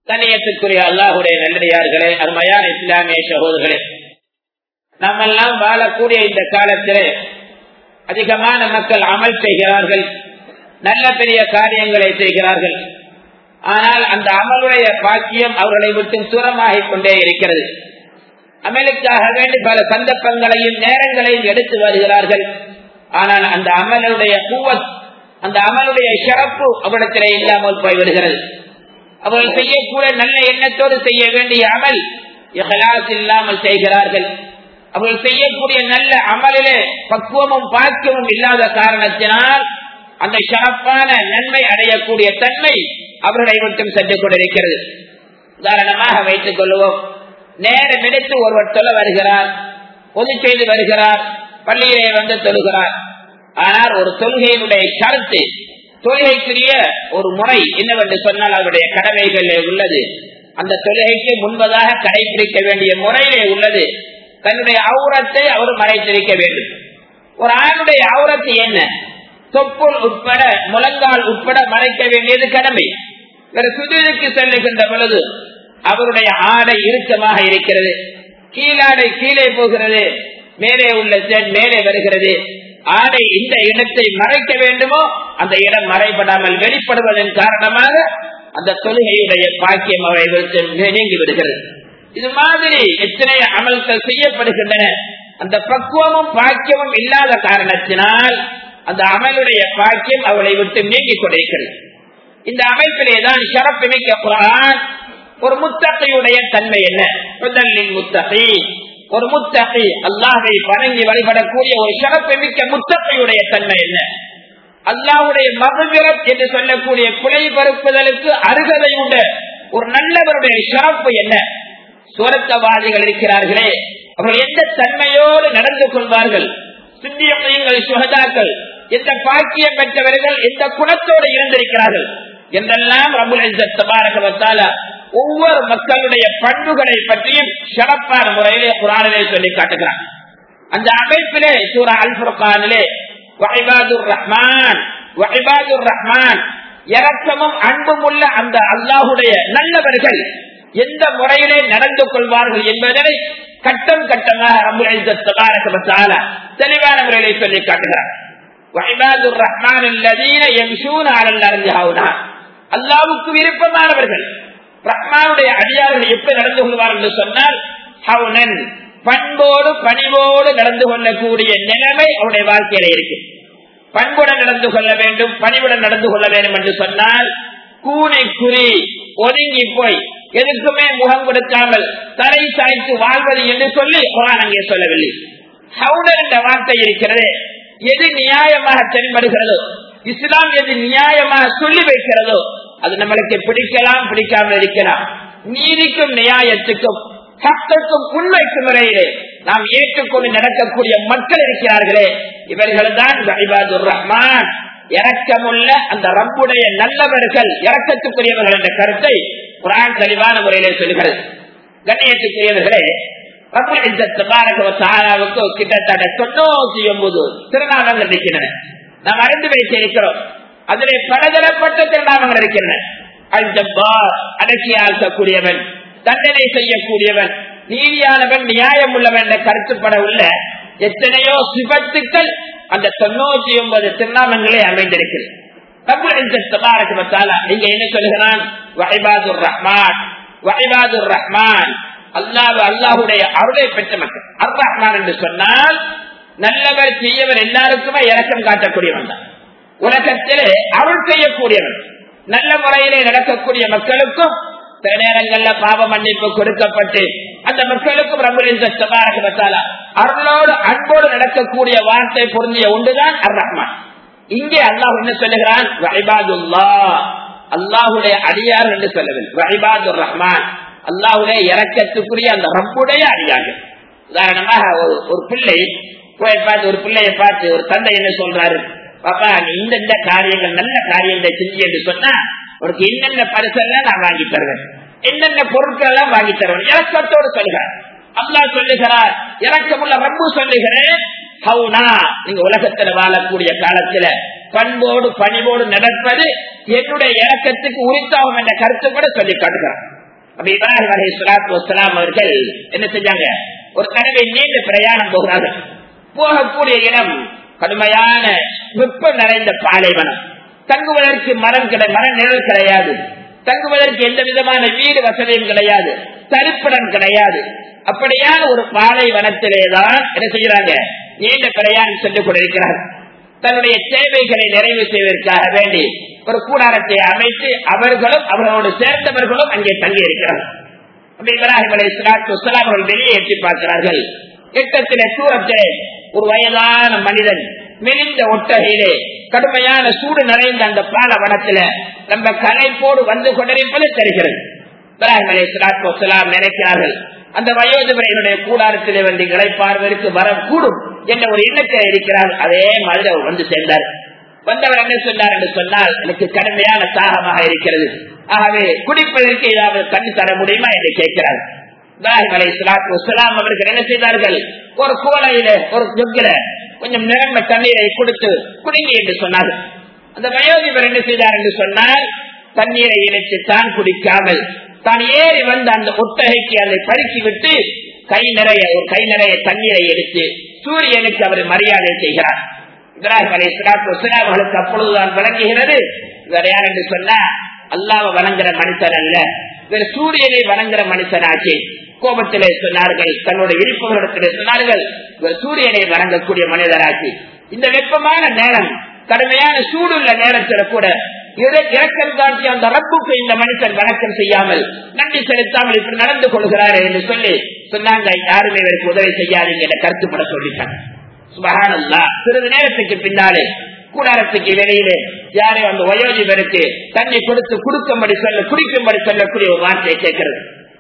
தனியத்துக்குரிய அல்லாஹுடைய நல்லடியார்களே அருமையான இஸ்லாமிய சகோதரர்களே நம்மெல்லாம் வாழக்கூடிய இந்த காலத்திலே அதிகமான மக்கள் அமல் செய்கிறார்கள் நல்ல பெரிய காரியங்களை செய்கிறார்கள் ஆனால் அந்த அமலுடைய பாக்கியம் அவர்களை விட்டு தூரமாகிக் கொண்டே இருக்கிறது அமலுக்காக வேண்டி பல சந்தர்ப்பங்களையும் நேரங்களையும் எடுத்து வருகிறார்கள் ஆனால் அந்த அமலுடைய பூவத் அந்த அமலுடைய சிறப்பு அவரிடத்திலே இல்லாமல் போய்விடுகிறது அவர்கள் செய்யக்கூட நல்ல எண்ணத்தோடு செய்ய வேண்டிய அமல் இகலாஸ் இல்லாமல் செய்கிறார்கள் அவர்கள் செய்யக்கூடிய நல்ல அமலிலே பக்குவமும் பாக்கியமும் இல்லாத காரணத்தினால் அந்த சிறப்பான நன்மை அடையக்கூடிய தன்மை அவர்களை மட்டும் சென்று கொண்டிருக்கிறது உதாரணமாக வைத்துக் கொள்வோம் நேரம் எடுத்து ஒருவர் சொல்ல வருகிறார் பொது செய்து வருகிறார் பள்ளியிலே வந்து தொழுகிறார் ஆனால் ஒரு தொழுகையினுடைய கருத்து தொழுகைக்குரிய ஒரு முறை என்னவென்று சொன்னால் அவருடைய கடமைகளிலே உள்ளது அந்த தொழுகைக்கு முன்பதாக கடைபிடிக்க வேண்டிய முறையிலே உள்ளது தன்னுடைய அவுரத்தை அவர் மறைத்திருக்க வேண்டும் ஒரு ஆணுடைய அவுரத்து என்ன தொப்புள் உட்பட முழங்கால் உட்பட மறைக்க வேண்டியது கடமை வேற சுதிருக்கு செல்லுகின்ற பொழுது அவருடைய ஆடை இறுக்கமாக இருக்கிறது கீழாடை கீழே போகிறது மேலே உள்ள சென் மேலே வருகிறது ஆடை இந்த இடத்தை மறைக்க வேண்டுமோ அந்த இடம் மறைபடாமல் வெளிப்படுவதன் காரணமாக அந்த தொழுகையுடைய பாக்கியம் அவரை நீங்கி விடுகிறது இது மாதிரி எத்தனை அமல்கள் செய்யப்படுகின்றன அந்த பக்குவமும் பாக்கியமும் இல்லாத காரணத்தினால் அந்த அமலுடைய பாக்கியம் அவளை விட்டு நீங்கிக் கொண்டிருக்கிறது இந்த அமைப்பிலே தான் சிறப்பு மிக்க குரான் ஒரு முத்தகையுடைய தன்மை என்ன முதலில் முத்தகை ஒரு முத்தகை அல்லாஹை வணங்கி வழிபடக்கூடிய ஒரு சிறப்பு மிக்க முத்தகையுடைய தன்மை என்ன அல்லாஹுடைய மகுவிரத் என்று சொல்லக்கூடிய குலை பருப்புதலுக்கு அருகதை உண்ட ஒரு நல்லவருடைய சிறப்பு என்ன சுரத்தவாதிகள் இருக்கிறார்களே அவர்கள் எந்த தன்மையோடு நடந்து கொள்வார்கள் சிந்தியங்கள் சுகதாக்கள் எந்த பாக்கியம் பெற்றவர்கள் எந்த குணத்தோடு இருந்திருக்கிறார்கள் என்றெல்லாம் ரபுல் ஒவ்வொரு மக்களுடைய பண்புகளை பற்றியும் சிறப்பான முறையிலே குரானிலே சொல்லி காட்டுகிறார் அந்த அமைப்பிலே சூரா அல் புர்கானிலே வஹிபாதுர் ரஹ்மான் வஹிபாதுர் ரஹ்மான் இறக்கமும் அன்பும் உள்ள அந்த அல்லாஹுடைய நல்லவர்கள் எந்த முறையிலே நடந்து கொள்வார்கள் என்பதனை கட்டம் கட்டமாக தெளிவான முறையிலே சொல்லி காட்டுகிறார் வஹிபாதுர் ரஹ்மான் அல்லாவுக்கு விருப்பமானவர்கள் ரஹ்மானுடைய அடியார்கள் எப்படி நடந்து கொள்வார்கள் என்று சொன்னால் ஹவுனன் பண்போடு பணிவோடு நடந்து கொள்ளக்கூடிய நிலைமை அவருடைய வாழ்க்கையில இருக்கு பண்புடன் நடந்து கொள்ள வேண்டும் பணிவுடன் நடந்து கொள்ள வேண்டும் என்று சொன்னால் கூனை குறி ஒதுங்கி போய் எதுக்குமே முகம் கொடுக்காமல் தலை சாய்த்து வாழ்வது என்று சொல்லி குரான் அங்கே சொல்லவில்லை ஹவுனர் என்ற வார்த்தை இருக்கிறது எது நியாயமாக தென்படுகிறதோ இஸ்லாம் எது நியாயமாக சொல்லி வைக்கிறதோ அது நம்மளுக்கு பிடிக்கலாம் பிடிக்காமல் இருக்கலாம் நீதிக்கும் நியாயத்துக்கும் சட்டத்துக்கும் உண்மைக்கும் முறையிலே நாம் ஏற்றுக்கொண்டு நடக்கக்கூடிய மக்கள் இருக்கிறார்களே இவர்கள் தான் ரஹ்மான் இறக்கமுள்ள அந்த ரப்புடைய நல்லவர்கள் இறக்கத்துக்குரியவர்கள் என்ற கருத்தை குரான் தெளிவான முறையிலே சொல்கிறது கண்ணியத்துக்குரியவர்களே ரப்புக்கு கிட்டத்தட்ட தொண்ணூத்தி ஒன்பது திருநாமங்கள் இருக்கின்றன நாம் அறிந்து வைத்திருக்கிறோம் அதிலே பலதரப்பட்ட திருநாமங்கள் இருக்கின்றன அடக்கி ஆழ்த்தக்கூடியவன் தண்டனை செய்யக்கூடியவன் நீதியானவன் நியாயம் உள்ளவன் என்ற கருத்துப்பட உள்ள எத்தனையோ சிபத்துக்கள் அந்த தொண்ணூத்தி ஒன்பது திருநாமங்களே அமைந்திருக்கிறது நீங்க என்ன சொல்லுகிறான் வஹிபாதுர் ரஹ்மான் வஹிபாதுர் ரஹ்மான் அல்லாஹ் அல்லாஹுடைய அருளை பெற்ற மக்கள் அர் ரஹ்மான் என்று சொன்னால் நல்லவர் செய்யவர் எல்லாருக்குமே இறக்கம் காட்டக்கூடியவன் தான் உலகத்திலே அருள் செய்யக்கூடியவன் நல்ல முறையிலே நடக்கக்கூடிய மக்களுக்கும் சில நேரங்கள்ல பாவ மன்னிப்பு கொடுக்கப்பட்டு அந்த மக்களுக்கும் ரபுலின் அருளோடு அன்போடு நடக்கக்கூடிய வார்த்தை பொருந்திய ஒன்றுதான் அர் ரஹ்மான் இங்கே அல்லாஹ் என்ன சொல்லுகிறான் வஹிபாதுல்லா அல்லாஹுடைய அடியார் என்று சொல்லவில்லை வஹிபாதுர் ரஹ்மான் அல்லாஹுடைய இறக்கத்துக்குரிய அந்த ரப்புடைய அடியார்கள் உதாரணமாக ஒரு ஒரு பிள்ளை போய் பார்த்து ஒரு பிள்ளைய பார்த்து ஒரு தந்தை என்ன சொல்றாரு பாப்பா நீ இந்த காரியங்கள் நல்ல காரியங்களை செஞ்சு என்று சொன்னா உனக்கு என்னென்ன பரிசெல்லாம் நான் வாங்கி தருவேன் என்னென்ன பொருட்கள் எல்லாம் வாங்கி தருவேன் இறக்கத்தோடு சொல்லுகிறார் அல்லாஹ் சொல்லுகிறார் இறக்கமுள்ள ரப்பு சொல்லுகிறேன் ஹவுனா நீங்க உலகத்துல வாழக்கூடிய காலத்துல பண்போடு பணிவோடு நடப்பது என்னுடைய இறக்கத்துக்கு உரித்தாகும் என்ற கருத்து கூட சொல்லி காட்டுகிறார் அப்ப இப்ராஹிம் அலி சலாத்து வசலாம் அவர்கள் என்ன செஞ்சாங்க ஒரு தடவை நீண்ட பிரயாணம் போகிறார்கள் போகக்கூடிய இடம் கடுமையான வெப்பம் நிறைந்த பாலைவனம் தங்குவதற்கு மரம் கிடை மர நிழல் கிடையாது தங்குவதற்கு எந்த விதமான வீடு வசதியும் கிடையாது தரிப்பிடம் கிடையாது அப்படியான ஒரு பாலைவனத்திலேதான் என்ன செய்யறாங்க நீண்ட பிரயாணம் சென்று கொண்டிருக்கிறார் தன்னுடைய தேவைகளை நிறைவு செய்வதற்காக வேண்டி ஒரு கூடாரத்தை அமைத்து அவர்களும் அவர்களோடு சேர்ந்தவர்களும் அங்கே தங்கி இருக்கிறார்கள் இப்ராஹிம் அலி இஸ்லாத்து அவர்கள் வெளியே எட்டி பார்க்கிறார்கள் எட்டத்திலே தூரத்திலே ஒரு வயதான மனிதன் மெலிந்த ஒட்டகையிலே கடுமையான சூடு நிறைந்த அந்த பாலவனத்தில நம்ம கலைப்போடு வந்து கொண்டிருப்பது தெரிகிறது இப்ராஹிம் அலி இஸ்லாத்து வசலாம் நினைக்கிறார்கள் அந்த வயோதிபரையினுடைய கூடாரத்திலே வந்து இழைப்பார்வதற்கு வரக்கூடும் என்ற ஒரு எண்ணத்தில் இருக்கிறார் அதே மாதிரி அவர் வந்து சேர்ந்தார் வந்தவர் என்ன சொன்னார் என்று சொன்னால் எனக்கு கடுமையான தாகமாக இருக்கிறது ஆகவே குடிப்பதற்கு ஏதாவது கண்டு தர முடியுமா என்று கேட்கிறார் இப்ராஹிம் அலை இஸ்லாம் அவர்கள் என்ன செய்தார்கள் ஒரு கோலையில ஒரு ஜொக்கில கொஞ்சம் நிரம்ப தண்ணீரை கொடுத்து குடிங்க என்று சொன்னார்கள் அந்த வயோதிபர் என்ன செய்தார் என்று சொன்னால் தண்ணீரை இணைத்து தான் குடிக்காமல் தான் ஏறி வந்து அந்த ஒட்டகைக்கு அதை பருக்கி விட்டு கை நிறைய ஒரு கை நிறைய தண்ணீரை எடுத்து சூரியனுக்கு அவர் மரியாதை செய்கிறார் இப்ராஹிம் அலி இஸ்லாத்து அவர்களுக்கு அப்பொழுதுதான் விளங்குகிறது இவர் யார் என்று சொன்னா அல்லாவை வணங்குற மனுஷன் அல்ல இவர் சூரியனை வணங்குற மனுஷனாச்சு கோபத்திலே சொன்னார்கள் தன்னுடைய இருப்பவர்களிடத்திலே சொன்னார்கள் இவர் சூரியனை வணங்கக்கூடிய மனிதராச்சு இந்த வெப்பமான நேரம் கடுமையான சூடுள்ள நேரத்தில் கூட இறக்கம் காட்டி அந்த ரப்புக்கு இந்த மனுஷன் வணக்கம் செய்யாமல் நன்றி செலுத்தாமல் இப்படி நடந்து கொள்கிறார் என்று சொல்லி சொன்னாங்க யாருமே இவருக்கு உதவி செய்யாதீங்க என்ற கருத்துப்பட சொல்லிட்டாங்க சுபகானல்லா சிறிது நேரத்துக்கு பின்னாலே கூடாரத்துக்கு வெளியிலே யாரையும் அந்த வயோதிபருக்கு தண்ணி கொடுத்து குடுக்கும்படி சொல்ல குடிக்கும்படி சொல்லக்கூடிய ஒரு வார்த்தையை கேட்கிறது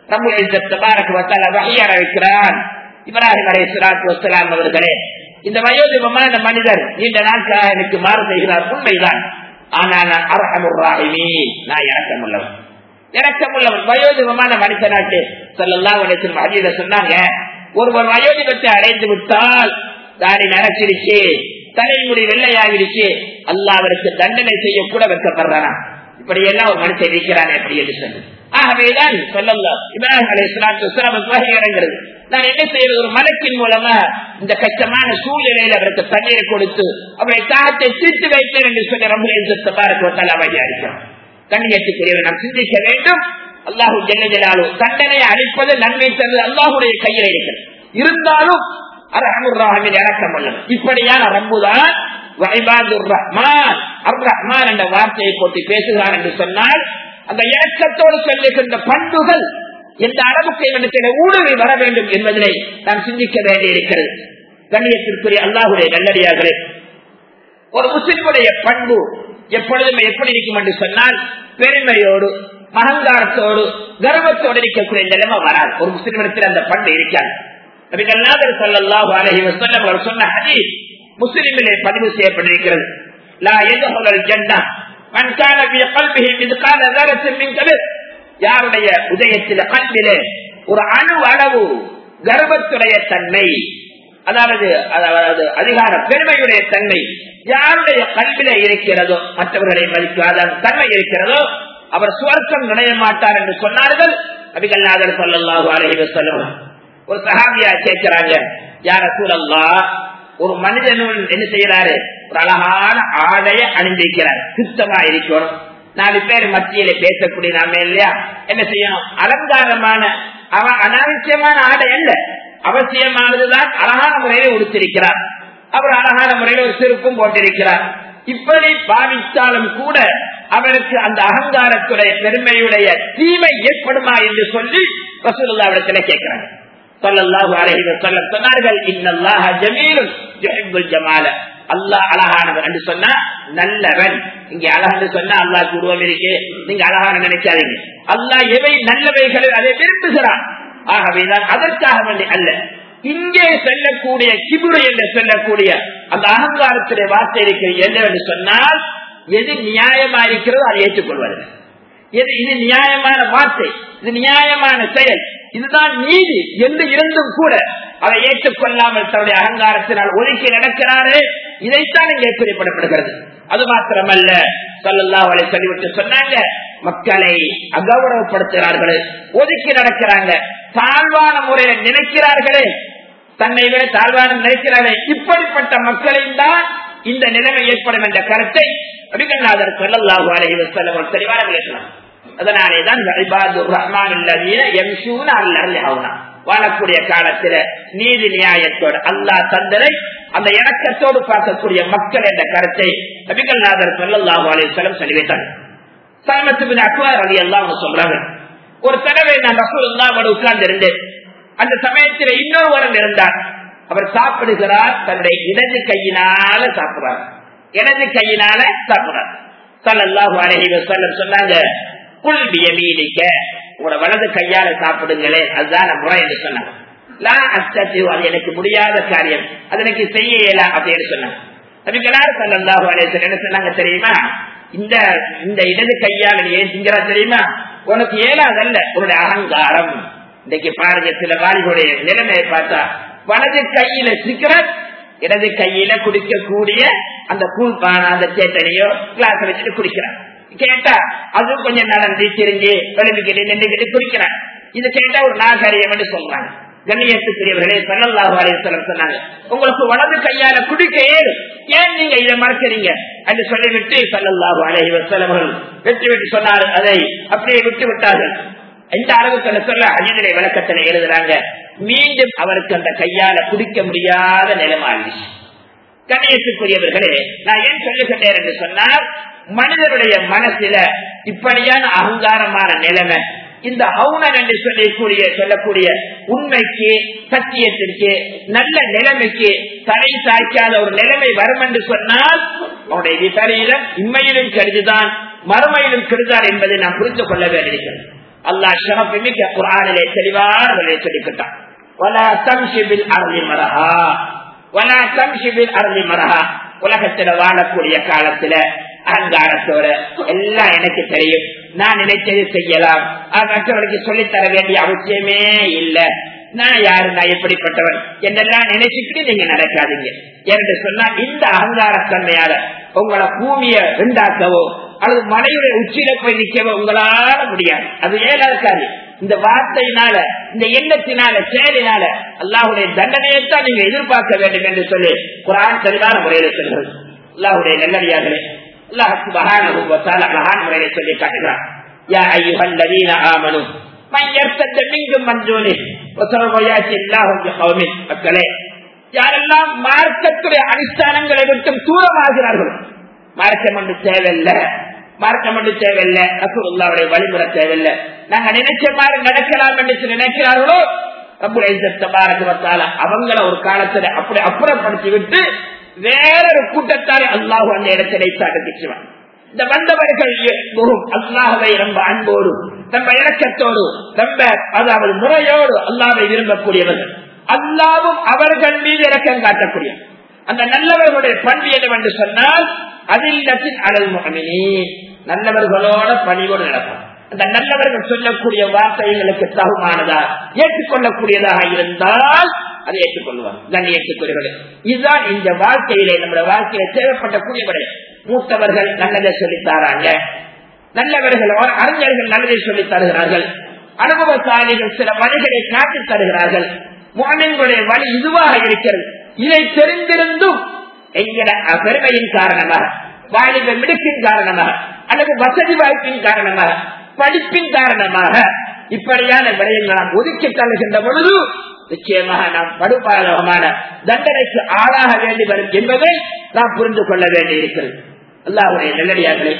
வைக்கிறான் இப்ராஹிம் அலை சுலாத்து வசலாம் அவர்களே இந்த வயோதிபமான மனிதர் நீண்ட நாட்களாக எனக்கு மாறு செய்கிறார் உண்மைதான் ஆனா நான் அரகமுறாகினி நான் இறக்கமுள்ளவன் இறக்கமுள்ளவன் வயோதிபமான மனுஷனாட்டு சொல்லலாம் அஜீத சொன்னாங்க ஒருவர் வயோதிபத்தை அடைந்து விட்டால் தாடி நரைச்சிருச்சு தலைமுடி வெள்ளையாகிடுச்சு அல்ல அவருக்கு தண்டனை செய்யக்கூட வைக்கப்படுறானா இப்படி எல்லாம் ஒரு மனுஷன் இருக்கிறான் எப்படி என்று சொல்லு ஆகவேதான் சொல்லலாம் இப்ராஹிம் அலி இஸ்லாத்து இறங்குறது நான் என்ன செய்யறது ஒரு மலக்கின் மூலமா இந்த கஷ்டமான சூழ்நிலையில் அவருக்கு தண்ணீரை கொடுத்து அவரை தாகத்தை தீர்த்து வைத்தேன் என்று சொல்லி ரொம்ப அவதியாரிக்கிறோம் கண்ணியத்துக்குரியவர் நாம் சிந்திக்க வேண்டும் அல்லாஹு ஜெல்லஜலாலு தண்டனையை அளிப்பது நன்மை தந்தது அல்லாஹுடைய கையில் இருக்கிறது இருந்தாலும் அரஹமுர்ராஹின் இறக்கம் உள்ளது இப்படியான ரம்புதான் ரஹ்மான் அர் ரஹ்மான் என்ற வார்த்தையை போட்டு பேசுகிறார் என்று சொன்னால் அந்த இறக்கத்தோடு சொல்லுகின்ற பண்புகள் எந்த அளவுக்கு இவனத்தில ஊடுருவி வர வேண்டும் என்பதனை நாம் சிந்திக்க வேண்டியிருக்கிறது கண்ணியத்திற்குரிய அல்லாஹுடைய நல்லடியார்களே ஒரு முஸ்லிமுடைய பண்பு எப்பொழுதுமே எப்படி இருக்கும் என்று சொன்னால் பெருமையோடு அகங்காரத்தோடு கர்வத்தோடு இருக்கக்கூடிய நிலைமை வராது ஒரு முஸ்லிமிடத்தில் அந்த பண்பு இருக்காது நபிகள்நாதர் ஸல்லல்லாஹு அலைஹி வஸல்லம் அவர் சொன்ன ஹதீஸ் முஸ்லிமிலே பதிவு செய்யப்பட்டிருக்கிறது லா யதுஹுல் ஜன்னah மன் கான ஃபீ கல்பிஹி மித்கால தரத்தின் மின் கபிர் யாருடைய உதயத்தில கல்விலே ஒரு அணு அளவு கர்வத்துடைய தன்மை அதாவது அதாவது அதிகார பெருமையுடைய தன்மை யாருடைய கல்வில இருக்கிறதோ மற்றவர்களை மதிக்காத தன்மை இருக்கிறதோ அவர் சுவர்க்கம் நுழைய மாட்டார் என்று சொன்னார்கள் அபிகல்லாதர் சொல்லல்லாஹு அலைஹி வஸல்லம் ஒரு சஹாபியா கேட்கிறாங்க யார சூழல்லா ஒரு மனிதனும் என்ன செய்யறாரு ஒரு அழகான ஆடைய அணிந்திருக்கிறார் சுத்தமா இருக்கணும் நாலு பேர் மத்தியில பேசக்கூடிய நாம இல்லையா என்ன செய்யணும் அலங்காரமான அவன் அனாவசியமான ஆடை அல்ல அவசியமானதுதான் அழகான முறையில உடுத்திருக்கிறார் அவர் அழகான முறையில ஒரு சிறுப்பும் போட்டிருக்கிறார் இப்படி பாவித்தாலும் கூட அவருக்கு அந்த அகங்காரத்துடைய பெருமையுடைய தீமை ஏற்படுமா என்று சொல்லி ரசூலுல்லாவிடத்துல கேட்கிறாங்க சொல்லல்லாஹு அலைஹி வஸல்லம் சொன்னார்கள் இன்னல்லாஹ ஜமீலுன் யுஹிப்புல் ஜமால அல்லாஹ் அழகானவன் என்று சொன்னா நல்லவன் இங்க அழகான்னு சொன்னா அல்லாஹ் உருவம் இருக்கு நீங்க அழகான நினைக்காதீங்க அல்லாஹ் எவை நல்லவைகளை அதை விரும்புகிறான் ஆகவேதான் அதற்காக வேண்டி அல்ல இங்கே செல்லக்கூடிய கிபுரு என்று சொல்லக்கூடிய அந்த அகங்காரத்துடைய வார்த்தை இருக்கிறது என்னவென்று சொன்னால் எது நியாயமா இருக்கிறதோ அதை ஏற்றுக்கொள்வது எது இது நியாயமான வார்த்தை இது நியாயமான செயல் இதுதான் நீதி என்று இருந்தும் கூட அதை ஏற்றுக்கொள்ளாமல் தன்னுடைய அகங்காரத்தினால் ஒதுக்கி நடக்கிறாரு இதைத்தான் இங்கே குறிப்பிடப்படுகிறது அது மாத்திரமல்ல சொல்லலாம் அவளை சொல்லிவிட்டு சொன்னாங்க மக்களை அகௌரவப்படுத்துகிறார்களே ஒதுக்கி நடக்கிறாங்க தாழ்வான முறையில நினைக்கிறார்களே தன்னை விட தாழ்வான நினைக்கிறார்களே இப்படிப்பட்ட மக்களையும் தான் இந்த நிலைமை ஏற்படும் என்ற கருத்தை அபிகநாதர் சொல்லல்லாஹு அலைஹி வஸல்லம் ஒரு தெளிவான விளக்கலாம் அதனாலேதான் ரஹ்மான் வாழக்கூடிய காலத்துல நீதி நியாயத்தோடு அல்லாஹ் தந்தரை அந்த இணக்கத்தோடு பார்க்கக்கூடிய மக்கள் என்ற கருத்தை நபிகள்நாதர் சொல்லல்லாஹு அலையம் சொல்லி வைத்தாங்க சாமத்துக்கு அக்வார் அலி எல்லாம் சொல்றாங்க ஒரு தடவை நான் ரசூல் உட்கார்ந்து இருந்தேன் அந்த சமயத்தில் இன்னொருவரும் இருந்தார் அவர் சாப்பிடுகிறார் தன்னுடைய இடது கையினால சாப்பிடுறார் இடது கையினால சாப்பிடுறார் சல்லாஹு அலஹி வசல்லம் சொன்னாங்க குல் பியமீனிக்க உங்களோட வலது கையால சாப்பிடுங்களே அதுதான் முறை என்று சொன்னாங்க அது எனக்கு முடியாத காரியம் அது எனக்கு செய்ய இயலாம் அப்படின்னு சொன்னாங்க அதுக்கெல்லாம் சல்லாஹு அலேசன் என்ன சொன்னாங்க தெரியுமா இந்த இந்த இடது கையால நீ ஏன் திங்கிறா தெரியுமா உனக்கு ஏலாதல்ல உன்னுடைய அகங்காரம் இன்னைக்கு பாருங்க சில வாலிகளுடைய நிலைமையை பார்த்தா வலது கையில சிக்கரத் இடது கையில குடிக்கக்கூடிய அந்த கூழ் பானை அந்த சேட்டனையோ கிளாஸ் வச்சுட்டு குடிக்கிறான் கேட்டா அதுவும் கொஞ்சம் நடந்து திரிஞ்சு விளம்பிக்கிட்டு நின்றுகிட்டு குடிக்கிறான் இது கேட்டா ஒரு நாகரியம் என்று சொல்றாங்க கண்ணியத்துக்குரியவர்களே சல்லல்லாஹு அலைஹிஸ்ஸலாம் சொன்னாங்க உங்களுக்கு வலது கையால குடிக்க ஏறும் ஏன் நீங்க இதை மறக்கிறீங்க என்று சொல்லிவிட்டு சல்லல்லாஹு அலைஹி வஸல்லம் அவர்கள் வெற்றி விட்டு சொன்னார் அதை அப்படியே விட்டு விட்டார்கள் எந்த அளவுக்கு சொல்ல அஜிதனை விளக்கத்தில் எழுதுறாங்க மீண்டும் அவருக்கு அந்த கையால குடிக்க முடியாத நிலைமாறிச்சு கணேசுக்குரியவர்களே நான் ஏன் சொல்லுகின்றேன் என்று சொன்னால் மனிதனுடைய மனசில இப்படியான அகங்காரமான நிலைமை இந்த ஹவுனன் என்று சொல்லக்கூடிய சொல்லக்கூடிய உண்மைக்கு சத்தியத்திற்கு நல்ல நிலைமைக்கு தடை சாய்க்காத ஒரு நிலைமை வரும் என்று சொன்னால் அவனுடைய விபரீதம் இம்மையிலும் கருதுதான் மறுமையிலும் கருதார் என்பதை நாம் புரிந்து கொள்ள வேண்டியிருக்கிறது அல்லாஹ் ஷரப்பு மிக்க குரானிலே தெளிவான சொல்லிக்கிட்டான் உலகத்துல வாழக்கூடிய காலத்துல அகங்காரத்தோட எல்லாம் எனக்கு தெரியும் நான் நினைச்சது செய்யலாம் மற்றவர்களுக்கு சொல்லித்தர வேண்டிய அவசியமே இல்ல நான் யாரு நான் எப்படிப்பட்டவன் என்றெல்லாம் நினைச்சுக்கிட்டு நீங்க நடக்காதீங்க என்று சொன்னா இந்த அகங்காரத்தன்மையால உங்களை பூமிய ரெண்டாக்கவோ அல்லது மலையுடைய உச்சியில போய் நிக்கவோ உங்களால முடியாது அது ஏதா இருக்காது இந்த வார்த்தையினால இந்த எண்ணத்தினால செயலினால அல்லாஹுடைய தண்டனையைத்தான் நீங்க எதிர்பார்க்க வேண்டும் என்று சொல்லி குரான் தெளிவான முறையில சொல்கிறது அல்லாஹுடைய நல்லடியார்களே அல்லாஹ் சுபஹானஹு அழகான முறையில சொல்லி காட்டுகிறார் யா ஐயுஹல் லதீன ஆமனு மன் யர்த்தத மின்கும் மன் தூனி வஸரவ யாத்தி அல்லாஹு பிகௌமின் மக்களே யாரெல்லாம் மார்க்கத்துடைய அடிஸ்தானங்களை விட்டு தூரமாகிறார்கள் மார்க்கம் ஒன்று தேவையில்லை மார்க்கம் ஒன்று தேவையில்லை ரசூலுல்லாவுடைய வழிமுறை தேவையில்லை நாங்க நினைச்ச மாதிரி நடக்கலாம் என்று நினைக்கிறார்களோ அவங்கள ஒரு காலத்துல அப்படி அப்புறப்படுத்தி விட்டு வேறொரு கூட்டத்தாரை அல்லாஹு அந்த இடத்திலே சாட்டிச்சுவான் இந்த வந்தவர்கள் அல்லாஹவை ரொம்ப அன்போடு ரொம்ப இலக்கத்தோடு ரொம்ப அதாவது முறையோடு அல்லாவை விரும்பக்கூடியவர்கள் அல்லாவும் அவர்கள் மீது இலக்கம் காட்டக்கூடிய அந்த நல்லவர்களுடைய பண்பு என்னவென்று சொன்னால் அதில் அழல் முகமினி நல்லவர்களோட பணிவோடு நடக்கும் அந்த நல்லவர்கள் சொல்லக்கூடிய வார்த்தைகளுக்கு தகுமானதா ஏற்றுக்கொள்ளக்கூடியதாக இருந்தால் அதை ஏற்றுக்கொள்வார் கண்ணியத்துக்குரியவர்கள் இதுதான் இந்த வாழ்க்கையிலே நம்முடைய வாழ்க்கையில தேவைப்படக்கூடியவர்கள் மூத்தவர்கள் நல்லதை சொல்லித்தாராங்க நல்லவர்கள் அறிஞர்கள் நல்லதை சொல்லித் தருகிறார்கள் அனுபவசாலிகள் சில வழிகளை காட்டி தருகிறார்கள் முகனின்களுடைய வழி இதுவாக இருக்கிறது இதை தெரிந்திருந்தும் என்கிற பெருமையின் காரணமாக வாலிப மிடுக்கின் காரணமாக அல்லது வசதி வாய்ப்பின் காரணமாக படிப்பின் காரணமாக இப்படியான விடயங்கள் நாம் ஒதுக்கி தள்ளுகின்ற பொழுது நிச்சயமாக நாம் படுபாலகமான தண்டனைக்கு ஆளாக வேண்டி வரும் என்பதை நாம் புரிந்து கொள்ள வேண்டி இருக்கிறது அல்லாவுடைய நல்லடியார்களே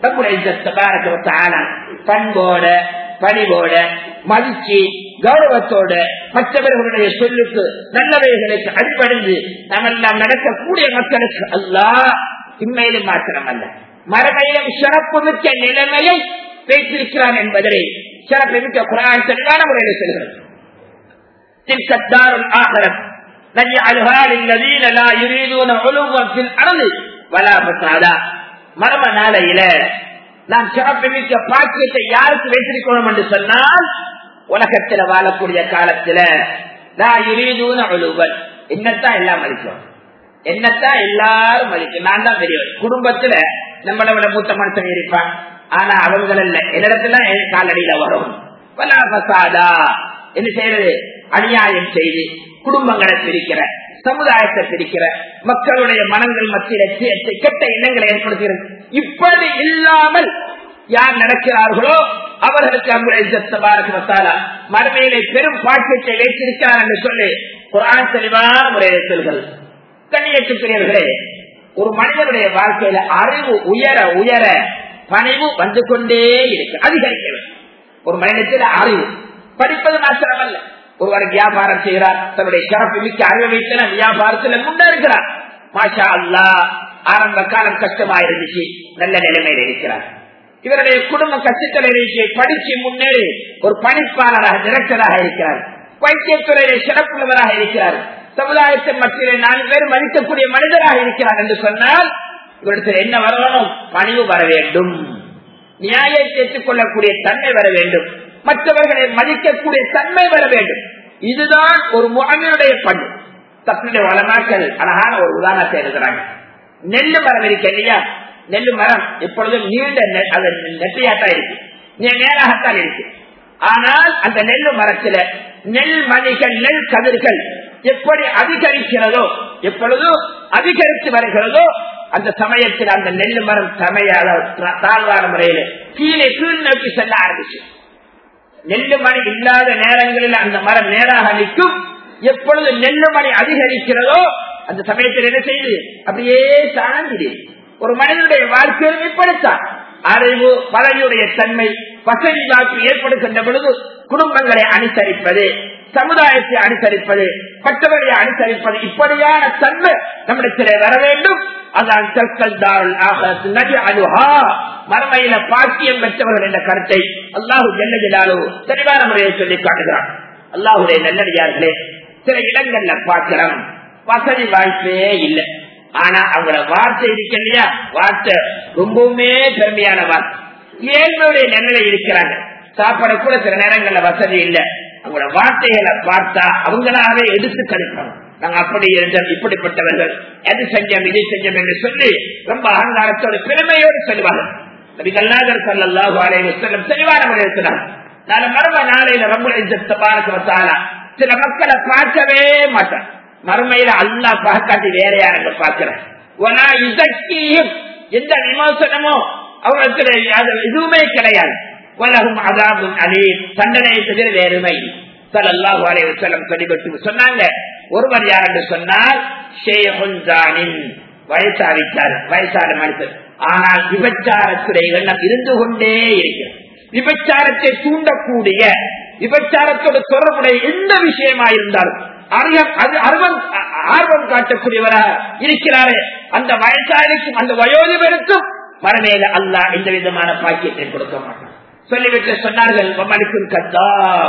பண்போட பணிவோட மதிச்சு கௌரவத்தோட மற்றவர்களுடைய சொல்லுக்கு நல்லவைகளுக்கு அடிபடைந்து நம்மெல்லாம் நடக்கக்கூடிய மக்களுக்கு அல்லா இம்மையிலும் மாத்திரம் அல்ல மறுமையிலும் சிறப்பு மிக்க நிலைமையை வைத்திருக்கிறான் என்பதை சிறப்பு மிக்க குரான் தெளிவான முறையில் சொல்கிறது تلك الدار الآخرة نجعلها للذين لا يريدون علوا في الأرض ولا فسادا மர்ம நாளையில நாம் சிறப்பு மிக்க பாக்கியத்தை யாருக்கு வைத்திருக்கணும் என்று சொன்னால் உலகத்தில் வாழக்கூடிய காலத்துல நான் யுரீதூன உழுவல் என்னத்தான் எல்லாம் மதிக்கும் என்னத்தான் எல்லாரும் மதிக்கும் நான் தான் பெரியவர் குடும்பத்துல நம்மளை விட மூத்த மனுஷன் இருப்பான் ஆனா அவங்கள் இல்ல என்னிடத்துல என் காலடியில வரும் பலா பசாதா என்ன செய்யறது அநியாயம் செய்து குடும்பங்களை பிரிக்கிற சமுதாயத்தை பிரிக்கிற மக்களுடைய மனங்கள் மத்தியில சே- கெட்ட எண்ணங்களை ஏற்படுத்துகிறது இப்படி இல்லாமல் யார் நடக்கிறார்களோ அவர்களுக்கு அங்குல மறுமையிலே பெரும் பாக்கியத்தை வைத்திருக்கிறார் என்று சொல்லி குரான் தெளிவான முறையில் சொல்கிறது கண்ணியத்துக்குரியவர்களே ஒரு மனிதனுடைய வாழ்க்கையில அறிவு உயர உயர பணிவு வந்து கொண்டே இருக்கு அதிகரிக்க வேண்டும் ஒரு மனிதத்தில் அறிவு படிப்பது மாத்திரமல்ல ஒருவர் வியாபாரம் செய்கிறார் தன்னுடைய சிறப்பு மிக்க அறிவை வைத்து வியாபாரத்தில் முன்னேறுகிறார் மாஷா அல்லா ஆரம்ப காலம் கஷ்டமா இருந்துச்சு நல்ல நிலைமையில் இருக்கிறார் இவருடைய குடும்ப கஷ்டத்தில் இருந்துச்சு படிச்சு முன்னேறி ஒரு பணிப்பாளராக டிரெக்டராக இருக்கிறார் வைத்தியத்துறையிலே சிறப்புள்ளவராக இருக்கிறார் சமுதாயத்தின் மத்தியிலே நாலு பேர் மதிக்கக்கூடிய மனிதராக இருக்கிறார் என்று சொன்னால் இவரிடத்தில் என்ன வரணும் பணிவு வர வேண்டும் நியாயம் ஏற்றுக் கொள்ளக்கூடிய தன்மை வர வேண்டும் மற்றவர்களை மதிக்கக்கூடிய தன்மை வர வேண்டும் இதுதான் ஒரு முகமையுடைய பண்பு தப்பினுடைய வளமாக்கள் அழகான ஒரு உதாரணத்தை எழுதுறாங்க நெல்லு மரம் இருக்கு இல்லையா நெல்லு மரம் எப்பொழுதும் நீண்ட நெ- அது நெட்டையாத்தான் இருக்கு நே- நேராகத்தான் இருக்கு ஆனால் அந்த நெல்லு மரத்துல நெல் மணிகள் நெல் கதிர்கள் எப்படி அதிகரிக்கிறதோ எப்பொழுதும் அதிகரித்து வருகிறதோ அந்த சமயத்தில் அந்த நெல்லு மரம் சமையாத தாழ்வான முறையில் கீழே கீழ் நோக்கி செல்ல ஆரம்பிச்சு நெல்லு மணி இல்லாத நேரங்களில் அந்த மரம் நேராக நிற்கும் எப்பொழுது நெல்லு மணி அதிகரிக்கிறதோ அந்த சமயத்தில் என்ன செய்யுது அப்படியே சார்ந்து ஒரு மனிதனுடைய வாழ்க்கையில் இப்படித்தான் அறிவு பதவியுடைய தன்மை வசதி வாய்ப்பு ஏற்படுகின்ற பொழுது குடும்பங்களை அனுசரிப்பது சமுதாயத்தை அனுசரிப்பது மற்றவர்களை அனுசரிப்பது இப்படியான தன்மை நம்மிடத்திலே வர வேண்டும் அதான் தற்கல் தாருள் ஆகத் நஜி அலுஹா மறுமையில பாக்கியம் பெற்றவர்கள் என்ற கருத்தை அல்லாஹு ஜல்ல ஜலாலு தெளிவான முறையை சொல்லி காட்டுகிறான் அல்லாஹுடைய நல்லடியார்களே சில இடங்கள்ல பார்க்கிறோம் வசதி வாய்ப்பே இல்லை ஆனா அவங்களோட வார்த்தை இருக்கு இல்லையா வார்த்தை ரொம்பவுமே பெருமையான வார்த்தை ஏழ்மையுடைய நிலையில இருக்கிறாங்க சாப்பாடு கூட சில நேரங்கள்ல வசதி இல்லை அவங்களோட வார்த்தைகளை பார்த்தா அவங்களாவே எடுத்து கழிப்பாங்க நாங்க அப்படி இருந்தோம் இப்படிப்பட்டவர்கள் எது செஞ்சோம் இது செஞ்சோம் என்று சொல்லி ரொம்ப அகங்காரத்தோடு பெருமையோடு சொல்லுவாங்க நபிகள்நாதர் ஸல்லல்லாஹு அலைஹி வஸல்லம் தெளிவான முறையில் சொன்னாங்க நாளை மறுமை நாளையில ரப்புல் இஸ்ஸத் தபாரக வ தஆலா சில மக்களை பார்க்கவே மாட்டான் மறுமையில அல்லாஹ் பார்க்காட்டி வேற யாருங்க பார்க்கிறேன் ஒனா இசக்கியும் எந்த விமர்சனமோ அவங்களுக்கு அது எதுவுமே கிடையாது உலகம் அதாபும் அலி தண்டனை தவிர வேறுமை சல்லல்லாஹு அலைஹி வஸல்லம் கடிபட்டு சொன்னாங்க ஒருவர் யார் என்று சொன்னால் ஷேஹுன் ஜானின் வயசாவிட்டார் வயசான மனிதர் ஆனால் விபச்சாரத்துடைய எண்ணம் இருந்து கொண்டே இருக்கிறது விபச்சாரத்தை தூண்டக்கூடிய விபச்சாரத்தோடு தொடர்புடைய எந்த விஷயமா இருந்தாலும் அறியம் அது ஆர்வம் ஆர்வம் காட்டக்கூடியவராக இருக்கிறாரே அந்த வயசாளிக்கும் அந்த வயோதிபருக்கும் மரமேல அல்லாஹ் எந்த விதமான பாக்கியத்தை கொடுக்க மாட்டான் சொல்லிவிட்டு சொன்னார்கள் மமனுக்கும் கத்தா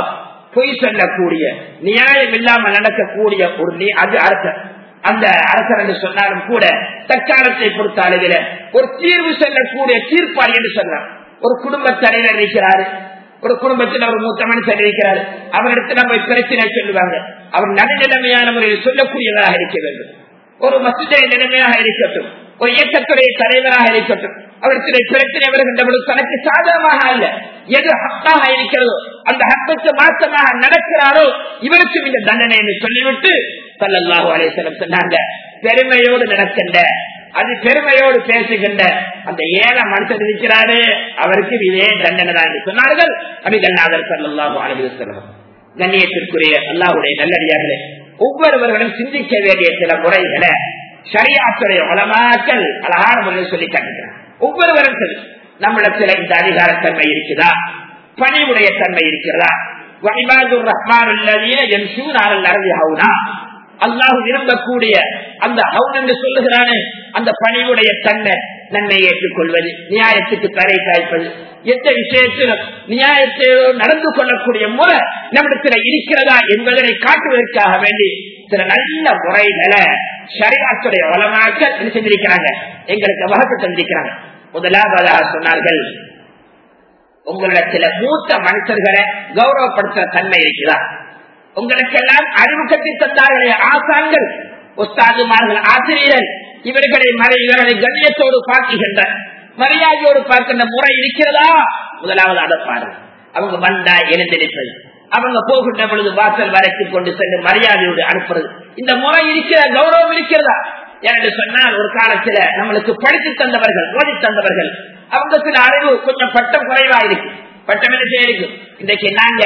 பொய் சொல்லக்கூடிய நியாயம் இல்லாமல் நடக்கக்கூடிய ஒரு நீ அது அரசர் அந்த அரசர் என்று சொன்னாலும் கூட தற்காலத்தை பொறுத்த அளவில் ஒரு தீர்வு சொல்லக்கூடிய தீர்ப்பாளி என்று சொன்னார் ஒரு குடும்ப தலைவர் இருக்கிறாரு ஒரு குடும்பத்தில் ஒரு மூத்த மனுஷன் இருக்கிறார் அவரிடத்தில் நம்ம பிரச்சனை சொல்லுவாங்க அவர் நடுநிலைமையான முறையில் சொல்லக்கூடியவராக இருக்க வேண்டும் ஒரு மசிதை நிலைமையாக இருக்கட்டும் ஒரு இயக்கத்துடைய தலைவராக இருக்கட்டும் அவருக்கு பிரச்சனை வருகின்ற பொழுது தனக்கு சாதகமாக அல்ல எது ஹக்காக இருக்கிறதோ அந்த ஹக்கத்து மாற்றமாக நடக்கிறாரோ இவருக்கும் இந்த தண்டனை என்று சொல்லிவிட்டு சல்லல்லாஹு அலேசலம் சொன்னாங்க பெருமையோடு நடக்கின்ற அது பெருமையோடு பேசுகின்ற அந்த ஏழை மனுஷன் இருக்கிறாரு அவருக்கு இதே தண்டனை தான் என்று சொன்னார்கள் அபிகல்நாதர் சல்லாஹு அலிவசலம் கண்ணியத்திற்குரிய அல்லாஹுடைய நல்லடியார்களே ஒவ்வொருவர்களும் சிந்திக்க வேண்டிய சில முறைகளை சரியாத்துடைய உலமாக்கள் அழகான முறையில் சொல்லி காட்டுகிறார் ஒவ்வொருவரும் சரி நம்மிடத்தில் இந்த அதிகாரத்தன்மை இருக்குதா பணிவுடைய தன்மை இருக்கிறதா வழிபாதுர் ரஹ்மான் என் சூனாரல் அரவி ஹவுனா அல்லாஹு விரும்பக்கூடிய அந்த ஹவுன் என்று சொல்லுகிறானே அந்த பணிவுடைய தன்மை நன்மை ஏற்றுக்கொள்வது நியாயத்துக்கு தரை காய்ப்பது எந்த விஷயத்திலும் நியாயத்தோடு நடந்து கொள்ளக்கூடிய முறை நம்மிடத்தில் இருக்கிறதா என்பதனை காட்டுவதற்காக வேண்டி சில நல்ல முறைகளை ஷரியாத்துடைய வளமாக்க என்ன செஞ்சிருக்கிறாங்க எங்களுக்கு வகுப்பு தந்திருக்கிறாங்க முதலாவதாக சொன்னார்கள் உங்களிடத்துல மூத்த மனுஷர்களை கௌரவப்படுத்துற தன்மை இருக்குதா உங்களுக்கெல்லாம் அறிவு கட்டி தந்தார்களே ஆசான்கள் உஸ்தாதுமார்கள் ஆசிரியர் இவர்களை மறை இவர்களை கண்ணியத்தோடு பார்க்குகின்ற மரியாதையோடு பார்க்கின்ற முறை இருக்கிறதா முதலாவது அதை பாரு அவங்க வந்தா எழுந்திருப்பது அவங்க போகின்ற பொழுது வாசல் வரைக்கும் கொண்டு சென்று மரியாதையோடு அனுப்புறது இந்த முறை இருக்கிற கௌரவம் இருக்கிறதா என்று சொன்னால் ஒரு காலத்துல நம்மளுக்கு படித்து தந்தவர்கள் ஓதி தந்தவர்கள் அவங்க சில அறிவு கொஞ்சம் பட்டம் குறைவா இருக்கு பட்டம் என்ன செய்யிருக்கு இன்றைக்கு நாங்க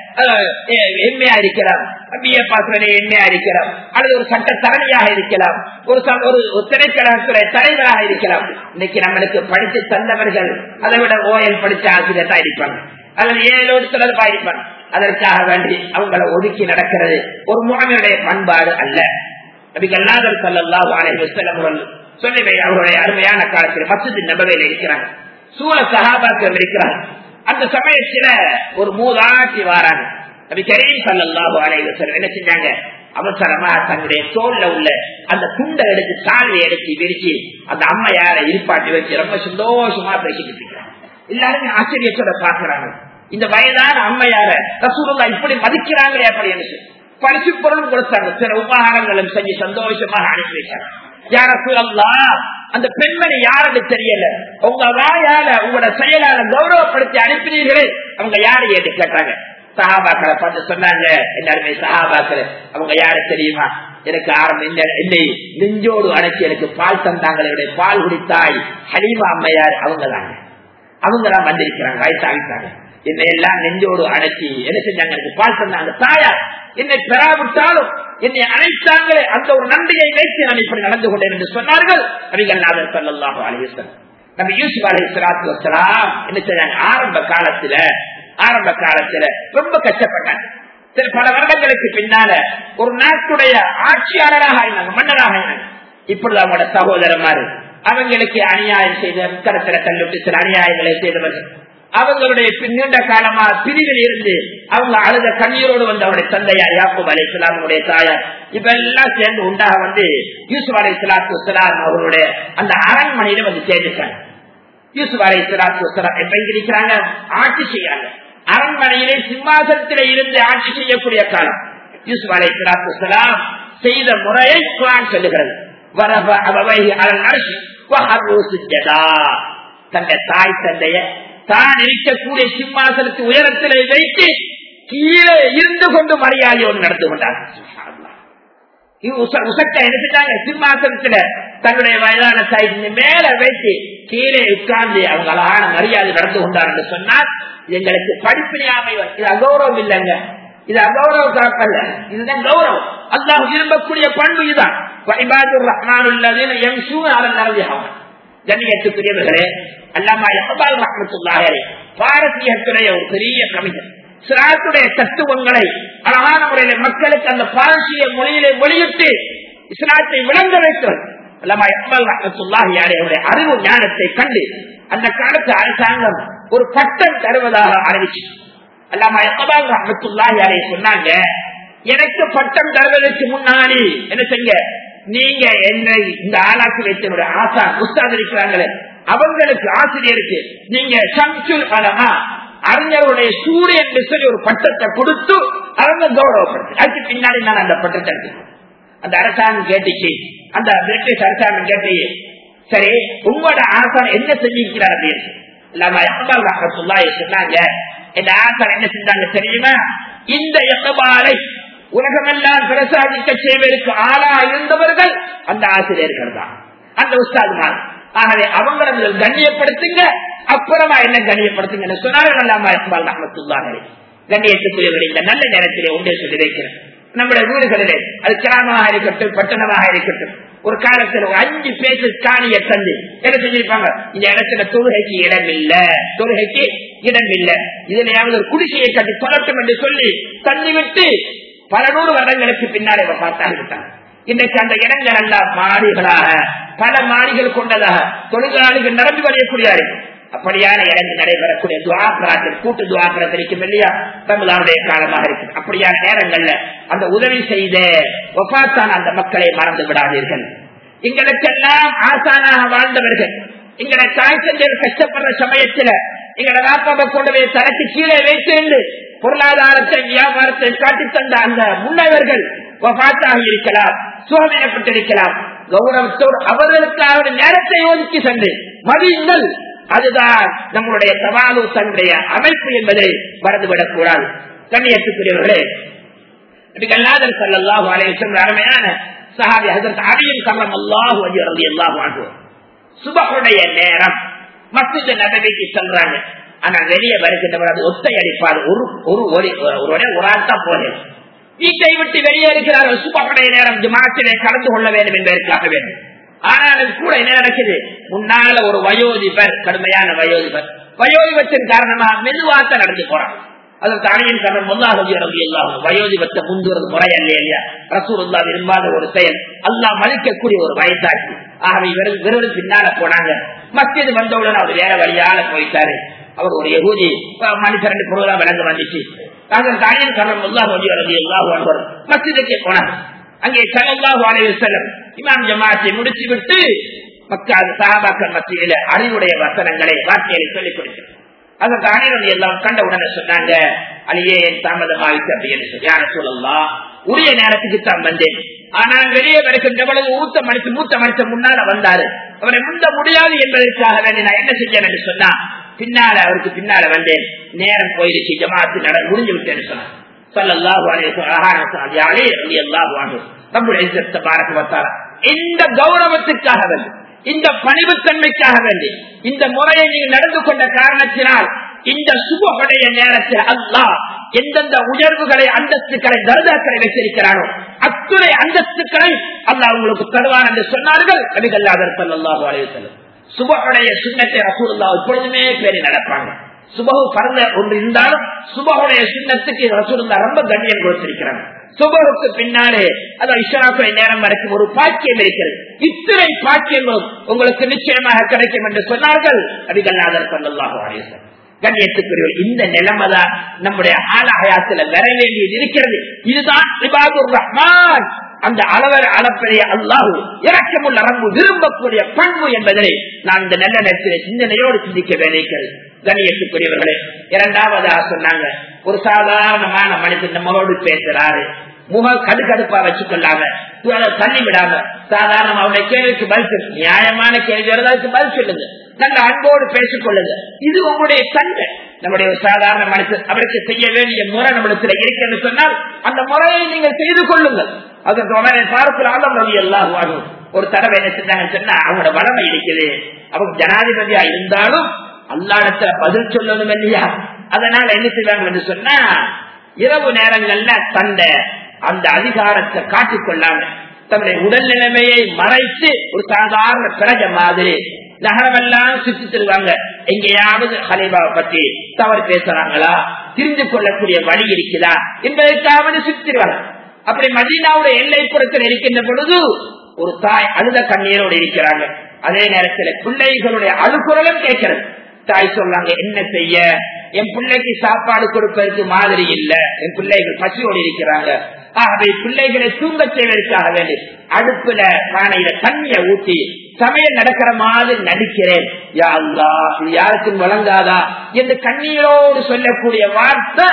எம்மையா இருக்கிறோம் பிஏ பாசுவனே எம்மையா இருக்கிறோம் அல்லது ஒரு சட்ட தலைமையாக இருக்கலாம் ஒரு ஒரு திரைக்கழகத்துறை தலைவராக இருக்கலாம் இன்னைக்கு நம்மளுக்கு படித்து தந்தவர்கள் அதை விட ஓஎல் படிச்ச ஆசிரியர் தான் இருப்பாங்க அல்லது ஏழோடு தொடர்பா இருப்பாங்க அதற்காக வேண்டி அவங்களை ஒதுக்கி நடக்கிறது ஒரு முகமையுடைய பண்பாடு அல்ல நபிகள்நாதர் சல்லாஹூ அலைஹி வஸல்லம் அவர்கள் சொல்லி அவருடைய அருமையான காலத்தில் மசூதி நபவையில் இருக்கிறாங்க சூழ சகாபாக்கள் இருக்கிறாங்க அந்த சமயத்துல ஒரு மூதாட்டி வாராங்க நபி கரீம் சல்லாஹூ அலைஹி வஸல்லம் என்ன செஞ்சாங்க அவசரமா தன்னுடைய தோல்ல உள்ள அந்த துண்டை எடுத்து சால்வை எடுத்து விரிச்சு அந்த அம்மையார இருப்பாட்டி வச்சு ரொம்ப சந்தோஷமா பேசிக்கிட்டு இருக்கிறாங்க எல்லாருமே ஆச்சரியத்தோட பாக்குறாங்க இந்த வயதான அம்மையார ரசூலுல்லா இப்படி மதிக்கிறாங்களே அப்படி என்று பரிசு பொருளும் கொடுத்தாங்க சில உபகாரங்களும் செஞ்சு சந்தோஷமாக அனுப்பி வைச்சாங்க யார சூழல்லா அந்த பெண்மணி யாருன்னு தெரியல உங்க வாயால உங்களோட செயலால கௌரவப்படுத்தி அனுப்பினீர்களே அவங்க யாரு ஏற்று கேட்டாங்க சஹாபாக்களை பார்த்து சொன்னாங்க எல்லாருமே சஹாபாக்கள் அவங்க யாரு தெரியுமா எனக்கு ஆரம்பம் என்னை நெஞ்சோடு அணைச்சி எனக்கு பால் தந்தாங்க பால் குடித்தாய் ஹலீமா அம்மையார் அவங்க தாங்க அவங்க தான் வந்திருக்கிறாங்க வயசாகிட்டாங்க என்னை எல்லாம் நெஞ்சோடு அணைச்சி என்ன செஞ்சாங்க எனக்கு பால் தந்தாங்க தாயார் என்னை பெறாவிட்டாலும் என்னை அழைத்தாங்களே அந்த ஒரு நன்றியை வைத்து நான் இப்படி நடந்து கொண்டேன் என்று சொன்னார்கள் நபிகள் நாதர் சல்லாஹு அலிஹன் நம்ம யூசுப் அலி சலாத்து வசலாம் என்ன செஞ்சாங்க ஆரம்ப காலத்துல ஆரம்ப காலத்துல ரொம்ப கஷ்டப்பட்டாங்க சில பல வருடங்களுக்கு பின்னால ஒரு நாட்டுடைய ஆட்சியாளராக இருந்தாங்க மன்னராக இருந்தாங்க இப்பொழுது அவங்களோட சகோதரமாரு அவங்களுக்கு அநியாயம் செய்த கருத்துல கல்லுட்டு சில அநியாயங்களை செய்தவர்கள் அவங்களுடைய நீண்ட காலமா பிரிவில் இருந்து அவங்க அழுத கண்ணீரோடு வந்து அவருடைய தந்தையார் யாக்கூப் அலை இஸ்லாமுடைய தாயார் இப்ப எல்லாம் சேர்ந்து உண்டாக வந்து யூசுப் அலை இஸ்லாத்து இஸ்லாம் அவருடைய அந்த அரண்மனையில வந்து சேர்ந்துட்டாங்க யூசுப் அலை இஸ்லாத்து இஸ்லாம் எப்ப இருக்கிறாங்க ஆட்சி செய்யறாங்க அரண்மனையிலே சிம்மாசனத்திலே இருந்து ஆட்சி செய்யக்கூடிய காலம் யூசுப் அலை இஸ்லாத்து இஸ்லாம் செய்த முறையை குரான் சொல்லுகிறது வரப அவை அலன் அரசு தன்னை தாய் தந்தைய தான் இருக்கக்கூடிய சிம்மாசனத்து உயரத்திலே வைத்து கீழே இருந்து கொண்டு மரியாதையோடு நடந்து கொண்டார் என்ன சிம்மாசனத்துல தன்னுடைய வயதான தாய் மேல வைத்து கீழே உட்கார்ந்து அவங்க அழகான மரியாதை நடந்து கொண்டார் என்று சொன்னால் எங்களுக்கு படிப்பினையாமை இது அகௌரவம் இல்லைங்க இது அகௌரவ காப்பல்ல இதுதான் கௌரவம் அல்லாஹ் விரும்பக்கூடிய பண்பு இதுதான் வழிபாடு ரஹ்மான் உள்ளது எம் ஷூ அதன் நடந்து கண்ணியத்துக்குரியவர்களே அல்லாமா எஹபால் ரஹமத்துல்லாஹே பாரசீகத்துடைய ஒரு பெரிய கவிஞர் சிராத்துடைய தத்துவங்களை அழகான முறையில மக்களுக்கு அந்த பாரசீக மொழியிலே மொழியிட்டு இஸ்லாத்தை விளங்க வைத்தவர் அல்லாமா எஹபால் ரஹமத்துல்லாஹியாரே அவருடைய அறிவு ஞானத்தை கண்டு அந்த காலத்து அரசாங்கம் ஒரு பட்டம் தருவதாக அறிவிச்சு அல்லாமா எஹபால் ரஹமத்துல்லாஹியாரே சொன்னாங்க எனக்கு பட்டம் தருவதற்கு முன்னாடி என்ன செய்ய நீங்க என்னை இந்த ஆளாக்கி வைத்தனுடைய ஆசா உஸ்தாது இருக்கிறாங்களே அவங்களுக்கு ஆசிரியருக்கு நீங்க சம்சுல் அலமா அறிஞருடைய சூரியன் என்று சொல்லி ஒரு பட்டத்தை கொடுத்து அவங்க கௌரவப்படுத்து அதுக்கு பின்னாடி நான் அந்த பட்டத்தை எடுத்துக்கேன் அந்த அரசாங்கம் கேட்டுச்சு அந்த பிரிட்டிஷ் அரசாங்கம் கேட்டு சரி உங்களோட ஆசான் என்ன செஞ்சிருக்கிறார் அப்படின்னு சொன்னாங்க இந்த ஆசான் என்ன செஞ்சாங்க தெரியுமா இந்த எத்தபாலை உலகமெல்லாம் பிரசாதிக்க செய்வதற்கு ஆளா இருந்தவர்கள் அந்த ஆசிரியர்கள் தான் அந்த உஸ்தாதுமார் ஆகவே அவங்களை முதல் கண்ணியப்படுத்துங்க அப்புறமா என்ன கண்ணியப்படுத்துங்க சொன்னார்கள் கண்ணியத்துக்குரியவர்கள் இந்த நல்ல நேரத்திலே உண்டே சொல்லி வைக்கிறேன் நம்முடைய வீடுகளிலே அது கிராமமாக இருக்கட்டும் பட்டணமாக இருக்கட்டும் ஒரு காலத்துல ஒரு அஞ்சு பேச்சு காணிய தந்து என்ன செஞ்சிருப்பாங்க இந்த இடத்துல தொழுகைக்கு இடம் இல்ல தொழுகைக்கு இடம் இல்ல இதுலயாவது ஒரு குடிசையை கட்டி சொல்லட்டும் என்று சொல்லி தள்ளி விட்டு பல நூறு வருடங்களுக்கு பின்னாலே பார்த்தாங்க இன்றைக்கு அந்த இடங்கள் எல்லாம் மாடிகளாக பல மாடிகள் கொண்டதாக தொழிலாளிகள் நிரம்பி வரையக்கூடியாரு அப்படியான இடங்கள் நடைபெறக்கூடிய துவாக்கராத்தில் கூட்டு துவாக்கரத்தில் இருக்கும் இல்லையா தமிழாருடைய காலமாக இருக்கு அப்படியான நேரங்கள்ல அந்த உதவி செய்த ஒப்பாத்தான அந்த மக்களை மறந்து விடாதீர்கள் எங்களுக்கெல்லாம் ஆசானாக வாழ்ந்தவர்கள் எங்களை தாய் தந்தையர் கஷ்டப்படுற சமயத்துல எங்களோட வாப்பாவை கொண்டு போய் தரக்கு கீழே வைத்து பொருளாதாரத்தை வியாபாரத்தை காட்டி தந்த அந்த முன்னவர்கள் வபாத்தாக இருக்கலாம் சுகமேற்பட்டிருக்கலாம் கௌரவத்தோடு அவர்களுக்காக நேரத்தை ஒதுக்கி சென்று மதியுங்கள் அதுதான் நம்முடைய சவாலு தன்னுடைய அமைப்பு என்பதை மறந்துவிடக் கூடாது கண்ணியத்துக்குரியவர்களே நபிகள்நாதர் ஸல்லல்லாஹு அலைஹி வஸல்லம் அருமையான சஹாபி ஹஜ்ரத் அலியும் கரம் அல்லாஹு ரலியல்லாஹு அன்ஹு சுபஹுடைய நேரம் மஸ்ஜித் நபவிக்கு செல்றாங்க ஆனா வெளியே வருகின்றவர் அது ஒத்தை அடிப்பார் ஒரு ஒரு ஒரு ஒரு ஆள் தான் போனேன் வீட்டை விட்டு வெளியே இருக்கிறார்கள் சுபஹுடைய நேரம் ஜமாத்திலே கலந்து கொள்ள வேண்டும் என்பதற்காக வேண்டும் ஆனாலும் கூட என்ன நடக்குது முன்னால ஒரு வயோதிபர் கடுமையான வயோதிபர் வயோதிபத்தின் காரணமாக மெதுவாக நடந்து போறாங்க அதற்கு அணியின் காரணம் முல்லாஹி எல்லாம் வயோதிபத்தை முந்துவது முறை அல்ல இல்லையா ரசூல்லா விரும்பாத ஒரு செயல் அல்லாஹ் மதிக்கக்கூடிய ஒரு வயசாட்சி ஆகவே விருது பின்னால போனாங்க மத்தியது வந்தவுடன் அவர் வேற வழியால போயிட்டாரு அவர் ஒரு எகூதி மனுஷன் பொருளா விளங்க வந்துச்சு அதற்கு அணியின் காரணம் முல்லாஹி எல்லாம் மத்தியதுக்கு போனாங்க அங்கே சல்லாஹு அலைய செல்லம் இமாம் ஜமாத்தை முடித்து விட்டு மக்கள் சகாபாக்கள் மத்தியில அறிவுடைய வசனங்களை வார்த்தைகளை சொல்லிக் கொடுக்கிறார் அதற்கு அனைவரும் எல்லாம் கண்ட உடனே சொன்னாங்க அழியே என் தாமதமாயிட்டு அப்படின்னு சொல்லி யார சொல்லலாம் உரிய நேரத்துக்கு தான் வந்தேன் ஆனால் வெளியே வருகின்ற பொழுது ஊத்த மனுஷன் மூத்த மனுஷன் முன்னால வந்தாரு அவரை முந்த முடியாது என்பதற்காக வேண்டி நான் என்ன செஞ்சேன் என்று சொன்னா பின்னால அவருக்கு பின்னால வந்தேன் நேரம் போயிடுச்சு ஜமாத்து நட முடிஞ்சு விட்டேன்னு சொன்னான் இந்த கௌரவத்துக்காக வேண்டி இந்த பணிவுத்தன்மைக்காக வேண்டி இந்த முறையை நீங்கள் நடந்து கொண்ட காரணத்தினால் இந்த சுபகுடைய நேரத்தில் அல்லாஹ் எந்தெந்த உயர்வுகளை அந்தஸ்துக்களை தர்தாக்களை வைத்திருக்கிறானோ அத்துணை அந்தஸ்துக்களை அல்லாஹ் உங்களுக்கு தருவான் என்று சொன்னார்கள் நபிகல்லாதர் சல்லாஹூ அலைவசல்லம் சுபகுடைய சுண்ணத்தை ரசூல்லா எப்பொழுதுமே பேரி நடப்பாங்க சுபகு பறந்த ஒன்று இருந்தாலும் சுபகுடைய சின்னத்துக்கு ரசூல்லா ரொம்ப கண்ணியம் கொடுத்திருக்கிறாங்க சுபகுக்கு பின்னாலே அதான் இஷராக்குடைய நேரம் வரைக்கும் ஒரு பாக்கியம் இருக்கிறது இத்தனை பாக்கியங்களும் உங்களுக்கு நிச்சயமாக கிடைக்கும் என்று சொன்னார்கள் நபிகல்லாதர் சல்லாஹூ அலைவசல்லம் கண்ணியத்துக்குரியவர் இந்த நிலைமைதான் நம்முடைய ஆலஹயாத்துல வர வேண்டியது இருக்கிறது இதுதான் இபாதுர் ரஹ்மான் அந்த அளவர் அளப்பெரிய அல்லாஹு இறக்கமுள்ள அரம்பு விரும்பக்கூடிய பண்பு என்பதை நான் இந்த நல்ல நேரத்தில் சிந்தனையோடு சிந்திக்க வேண்டியிருக்கிறது கண்ணியத்துக்குரியவர்களே இரண்டாவதாக சொன்னாங்க ஒரு சாதாரணமான மனிதன் நம்மளோடு பேசுறாரு முக கடுக்கடுப்பா வச்சுக்கொள்ளாம தள்ளி விடாம சாதாரண அவருடைய கேள்விக்கு பதில் நியாயமான கேள்வி அதுக்கு பதில் சொல்லுங்க நல்ல அன்போடு பேசிக் கொள்ளுங்க இது உங்களுடைய தன்மை நம்முடைய ஒரு சாதாரண மனுஷன் அவருக்கு செய்ய வேண்டிய முறை நம்மிடத்தில் இருக்கிறது சொன்னால் அந்த முறையை நீங்கள் செய்து கொள்ளுங்கள் அதற்கு அவனை பார்க்கிற ஆதம் ரவி எல்லாம் ஆகும் ஒரு தடவை என்ன செஞ்சாங்கன்னு சொன்னா அவங்களோட வளமை இருக்குது அவங்க ஜனாதிபதியா இருந்தாலும் அல்லாடத்துல பதில் சொல்லணும் இல்லையா அதனால என்ன செய்வாங்க என்று சொன்னா இரவு நேரங்கள்ல தந்த அந்த அதிகாரத்தை காட்டிக்கொள்ளாம தன்னுடைய உடல் நிலைமையை மறைத்து ஒரு சாதாரண பிரஜ மாதிரி நகரமெல்லாம் சுத்தி தருவாங்க எங்கேயாவது ஹலீபாவை பத்தி தவறு பேசுறாங்களா தெரிந்து கொள்ளக்கூடிய வழி இருக்குதா என்பதற்காவது சுத்திடுவாங்க அப்படி மதீனாவுடைய எல்லைப்புறத்தில் இருக்கின்ற பொழுது ஒரு தாய் அழுத கண்ணீரோடு இருக்கிறாங்க அதே நேரத்தில் பிள்ளைகளுடைய அழுகுரலும் கேட்கிறது தாய் சொல்லாங்க என்ன செய்ய என் பிள்ளைக்கு சாப்பாடு கொடுப்பதற்கு மாதிரி இல்ல என் பிள்ளைகள் பசியோடு இருக்கிறாங்க ஆகவே பிள்ளைகளை தூங்க செய்வதற்காக வேண்டி அடுப்புல பானையில தண்ணிய ஊட்டி சமையல் நடக்கிற மாதிரி நடிக்கிறேன் யா அல்லா இது யாருக்கும் வழங்காதா என்று கண்ணீரோடு சொல்லக்கூடிய வார்த்தை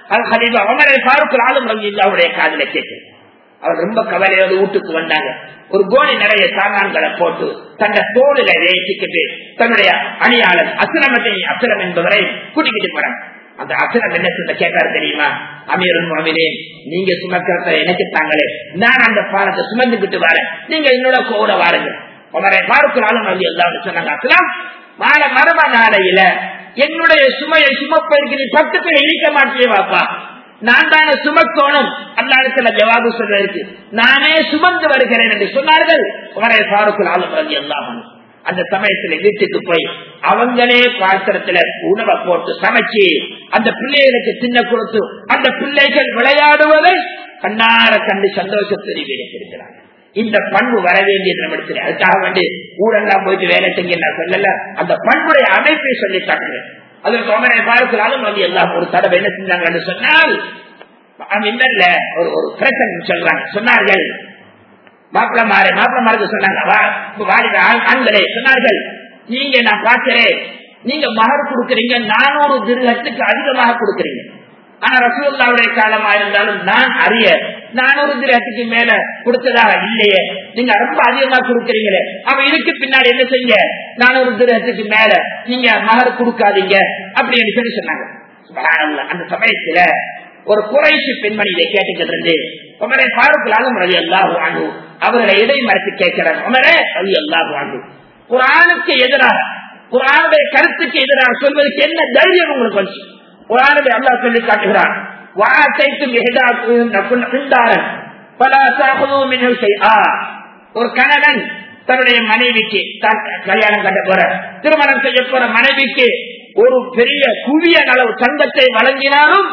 அவமரை பார்க்கிற ஆளும் அவருடைய காதல கேட்குது அவர் ரொம்ப கவலையோடு வீட்டுக்கு வந்தாங்க ஒரு கோணி நிறைய சாமான்களை போட்டு தன்னை தோளில வேசிக்கிட்டு தன்னுடைய அணியாளர் அசிரமத்தை அசிரம் என்பவரை கூட்டிக்கிட்டு போறாங்க அந்த அசிரம் என்ன சொல்ல கேட்டாரு தெரியுமா அமீரும் அமீரே நீங்க சுமக்கிறத எனக்கு தாங்களே நான் அந்த பாலத்தை சுமந்துக்கிட்டு வரேன் நீங்க என்னோட கூட வாருங்க அவரை பார்க்கிறாலும் வந்து எல்லாம் சொன்னாங்க அசலாம் மாலை மரப நாளையில என்னுடைய சுமையை சுமப்பதற்கு நீ பக்கத்துல இருக்க மாட்டே வாப்பா நான் தானே சுமக்கோணும் அல்லாடத்துல ஜவாபு சொல்றதற்கு நானே சுமந்து வருகிறேன் என்று சொன்னார்கள் உமரை பாருக்குள் ஆளும் ரவி எல்லாம் அந்த சமயத்துல வீட்டுக்கு போய் அவங்களே பாத்திரத்துல உணவை போட்டு சமைச்சு அந்த பிள்ளைகளுக்கு சின்ன கொடுத்து அந்த பிள்ளைகள் விளையாடுவதை கண்ணார கண்டு சந்தோஷத்தை இருக்கிறாங்க இந்த பண்பு வர வேண்டியது நம்மிடத்தில் அதுக்காக வேண்டி ஊரெல்லாம் போயிட்டு வேலை செய்ய நான் சொல்லல அந்த பண்புடைய அமைப்பை சொல்லி காட்டுறேன் அதற்கு அவனை பார்க்கிறாலும் வந்து எல்லாம் ஒரு தடவை என்ன செஞ்சாங்கன்னு சொன்னால் மின்னல்ல ஒரு ஒரு பிரச்சனை சொல்றாங்க சொன்னார்கள் மாப்பிள்ள மாறு மாப்பிள்ள மாருக்கு சொன்னாங்க வாலிப ஆண்களே சொன்னார்கள் நீங்க நான் பார்க்கிறேன் நீங்க மகர் கொடுக்கறீங்க நானூறு திருகத்துக்கு அதிகமாக கொடுக்கறீங்க ஆனா ரசூல்லாவுடைய காலமா இருந்தாலும் நான் அறிய நானூறு திரகத்துக்கு மேல கொடுத்ததாக இல்லையே நீங்க ரொம்ப அதிகமா கொடுக்கறீங்களே அப்ப இதுக்கு பின்னாடி என்ன செய்ய நானூறு திரகத்துக்கு மேல நீங்க மகர் கொடுக்காதீங்க அப்படின்னு சொல்லி சொன்னாங்க அந்த சமயத்துல ஒரு குறைசி பெண்மணி இதை கேட்டுக்கிட்டு இருந்து உமரை பாருக்கலாக ரவி அல்லாஹ் வாங்கு அவர்களை இடை மறைத்து கேட்கிறார் உமரே ரவி அல்லாஹ் வாங்கு குரானுக்கு எதிராக குரானுடைய கருத்துக்கு எதிராக சொல்வதற்கு என்ன தைரியம் உங்களுக்கு வந்து குரானுடைய அல்லா சொல்லி காட்டுகிறான் ஒரு கணவன் தன்னுடைய மனைவிக்கு கல்யாணம் கட்ட போற திருமணம் செய்ய போற மனைவிக்கு ஒரு பெரிய குவிய அளவு தங்கத்தை வழங்கினாலும்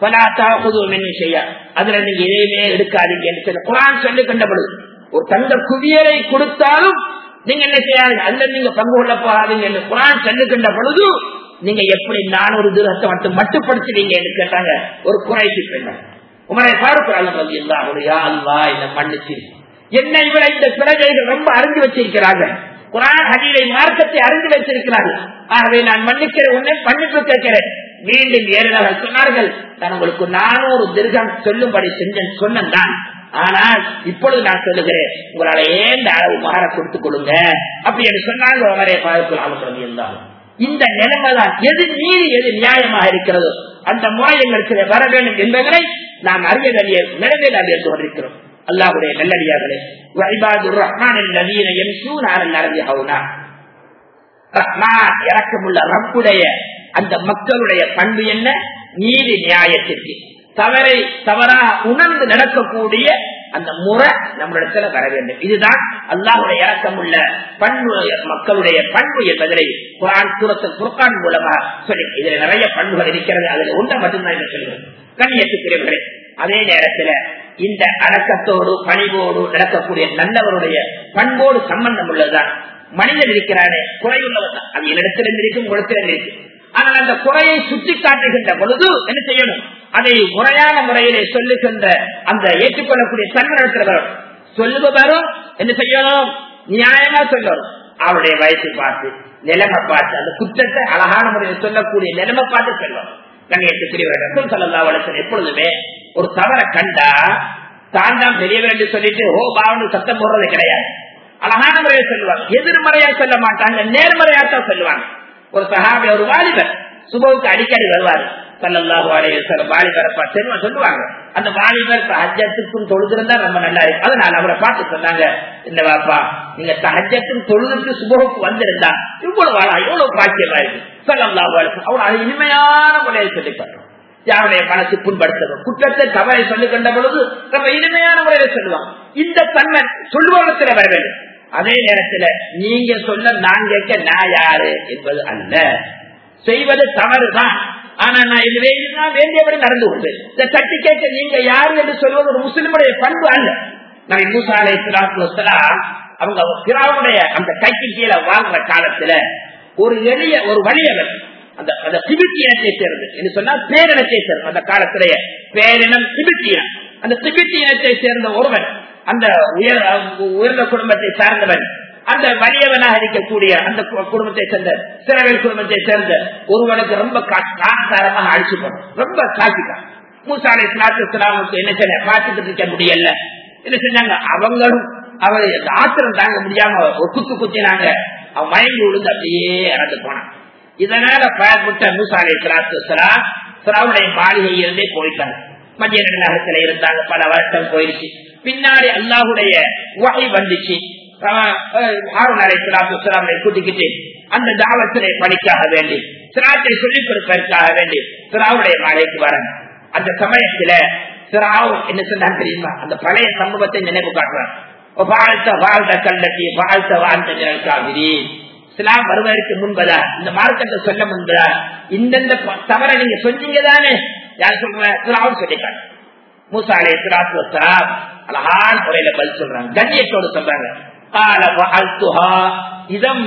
அதுல நீங்க எதையுமே எடுக்காதீங்க குரான் சொல்லி கண்டபடுது ஒரு தங்க குவியலை கொடுத்தாலும் நீங்க என்ன செய்யாது அதுல நீங்க பங்கு கொள்ள போகாதீங்க என்று குரான் சொல்லுகின்ற பொழுது நீங்க எப்படி நானூறு தூரத்தை மட்டும் மட்டுப்படுத்துவீங்க என்று கேட்டாங்க ஒரு குறைசி பெண்ண உமரை பார்க்கிறாங்க அல்லா இந்த மன்னிச்சு என்ன இவரை இந்த பிரஜைகள் ரொம்ப அறிந்து வச்சிருக்கிறாங்க குரான் ஹஜீரை மார்க்கத்தை அறிந்து வைத்திருக்கிறார்கள் ஆகவே நான் மன்னிக்கிற உன்னை மன்னிப்பு கேட்கிறேன் மீண்டும் ஏறினார்கள் சொன்னார்கள் நான் உங்களுக்கு நானூறு திருகம் சொல்லும்படி செஞ்சேன் சொன்னேன் ஆனால் இப்பொழுது நான் சொல்லுகிறேன் உங்களால ஏந்த அளவு மாற கொடுத்துக் கொள்ளுங்க அப்படி என்று சொன்னாங்க அவரே பார்க்கலாம் இருந்தாலும் இந்த நிலைமைதான் எது நீதி எது நியாயமாக இருக்கிறதோ அந்த முறை எங்களுக்கு வர வேண்டும் என்பதனை நாம் அறிய வேண்டிய நிலைமையில் நாம் இருந்து கொண்டிருக்கிறோம் அல்லாஹுடைய நல்லடியார்களே ரஹ்மான் ரஹ்மான் இறக்கமுள்ள ரப்புடைய அந்த மக்களுடைய பண்பு என்ன நீதி நியாயத்திற்கு தவறை தவறா உணர்ந்து நடக்கக்கூடிய அந்த முறை நம்மளிடத்துல வர வேண்டும் இதுதான் அல்லாஹுடைய இறக்கம் உள்ள பண்பு மக்களுடைய பண்பு என்பதை குரான் சூரத்தில் குர்கான் மூலமா சொல்லி இதுல நிறைய பண்புகள் இருக்கிறது அதுல ஒன்றை மட்டும்தான் என்ன சொல்லுவோம் கண்ணியத்துக்குரியவர்களே அதே நேரத்துல இந்த அடக்கத்தோடு பணிவோடு நடக்கக்கூடிய நல்லவருடைய பண்போடு சம்பந்தம் உள்ளதுதான் மனிதன் இருக்கிறானே குறையுள்ளவர் தான் அது என்னிடத்திலும் இருக்கும் குளத்திலும் இருக்கு ஆனால் அந்த குறையை சுட்டி காட்டுகின்ற பொழுது என்ன செய்யணும் அதை முறையான முறையிலே சொல்லுகின்ற அந்த ஏற்றுக்கொள்ளக்கூடிய தன்மையிடத்தில் வரும் சொல்லுபவரும் என்ன செய்யணும் நியாயமா சொல்லணும் அவருடைய வயசு பார்த்து நிலைமை பார்த்து அந்த குற்றத்தை அழகான முறையில் சொல்லக்கூடிய நிலைமை பார்த்து சொல்லணும் கண்ணியத்துக்குரியவர்கள் சொல்லலாம் வளர்ச்சி எப்பொழுதுமே ஒரு தவறை கண்டா தான் தான் பெரியவர் என்று சொல்லிட்டு ஓ பாவனு சத்தம் போடுறது கிடையாது அழகான முறையில் சொல்லுவாங்க எதிர்மறையா சொல்ல மாட்டாங்க நேர்மறையா தான் சொல்லுவாங்க ஒரு சகாபி ஒரு வாலிபர் சுபவுக்கு அடிக்கடி வருவார் சல்லல்லாஹு அலைஹி வஸல்லம் வாலிபரை பார்த்து சொல்லுவாங்க அந்த வாலிபர் தஹஜத்துக்கும் தொழுதிருந்தா ரொம்ப நல்லா இருக்கு அதனால அவரை பார்த்து சொன்னாங்க இந்த வாப்பா நீங்க தஹஜத்துக்கும் தொழுதுக்கு சுபவுக்கு வந்திருந்தா இவ்வளவு வாழா இவ்வளவு பாக்கியமா இருக்கு சல்லல்லாஹு அலைஹி வஸல்லம் அவர் அது இனிமையான முறையில் சொல்லி தர்றோம் யாருடைய மனசு புண்படுத்தணும் குற்றத்தை தவறை சொல்லிக் கொண்ட பொழுது ரொம்ப இனிமையான முறையில சொல்லுவாங்க இந்த தன்மை சொல்லுவதத்துல வர வேண்டும் அதே நேரத்துல நீங்க சொல்ல நான் கேட்க நான் யாரு என்பது அல்ல செய்வது தவறுதான் ஆனா நான் இதுவே நான் வேண்டியபடி நடந்து கொண்டு இந்த தட்டி கேட்க நீங்க யாரு என்று சொல்வது ஒரு முஸ்லிமுடைய பண்பு அல்ல நான் மூசாலை அவங்க பிறாவுடைய அந்த கைக்கு கீழே வாழ்ற காலத்துல ஒரு எளிய ஒரு வலியவர் அந்த அந்த திபித்தியனத்தை சேர்ந்து என்று சொன்னால் பேரினத்தை சேர்ந்து அந்த காலத்திலேயே பேரினம் திபித்தியன் அந்த திபித்தியனத்தை சேர்ந்த ஒருவன் அந்த உயர் உயர்ந்த குடும்பத்தை சார்ந்தவன் அந்த வலியவனாக இருக்கக்கூடிய அந்த குடும்பத்தை சேர்ந்த சிறவேல் குடும்பத்தை சேர்ந்த ஒருவனுக்கு ரொம்ப காசாரமாக அழிச்சு போனோம் ரொம்ப காசிக்கான் மூசாலை இஸ்லாத்துக்கு என்ன செய்ய பார்த்துட்டு இருக்க முடியல என்ன செஞ்சாங்க அவங்களும் அவர் ஆத்திரம் தாங்க முடியாம ஒரு குத்து குத்தினாங்க அவன் மயங்கி விழுந்து அப்படியே இறந்து போனான் இதனால பயப்பட்ட மூசாலை இஸ்லாத்துலாம் சிராவுடைய மாளிகை இருந்தே போயிட்டாங்க மத்திய நகரத்துல இருந்தாங்க பல வருஷம் போயிடுச்சு பின்னாடி அல்லாஹுடைய வகை வந்துச்சு கூட்டிக்கிட்டு அந்த தாவத்தினை படிக்காக வேண்டி சிராத்தை சொல்லிக் கொடுப்பதற்காக வேண்டி சிராவுடைய மாலைக்கு வரங்க அந்த சமயத்துல சிராவு என்ன சொன்னாங்க தெரியுமா அந்த பழைய சம்பவத்தை நினைவு காட்டுறாங்க வாழ்த்த வாழ்த்த கல்லத்தி வாழ்த்த வாழ்த்த காவிரி இஸ்லாம் வருவதற்கு முன்பதா இந்த மார்க்கத்தை சொல்ல முன்பதா இந்தந்த தவறை நீங்க சொன்னீங்க தானே யார் சொல்ற சிராவும் சொல்லிக்காங்க மூசாலே சிராத்து வசலாம் அழகான முறையில பதில் சொல்றாங்க கண்ணியத்தோடு சொல்றாங்க இதம்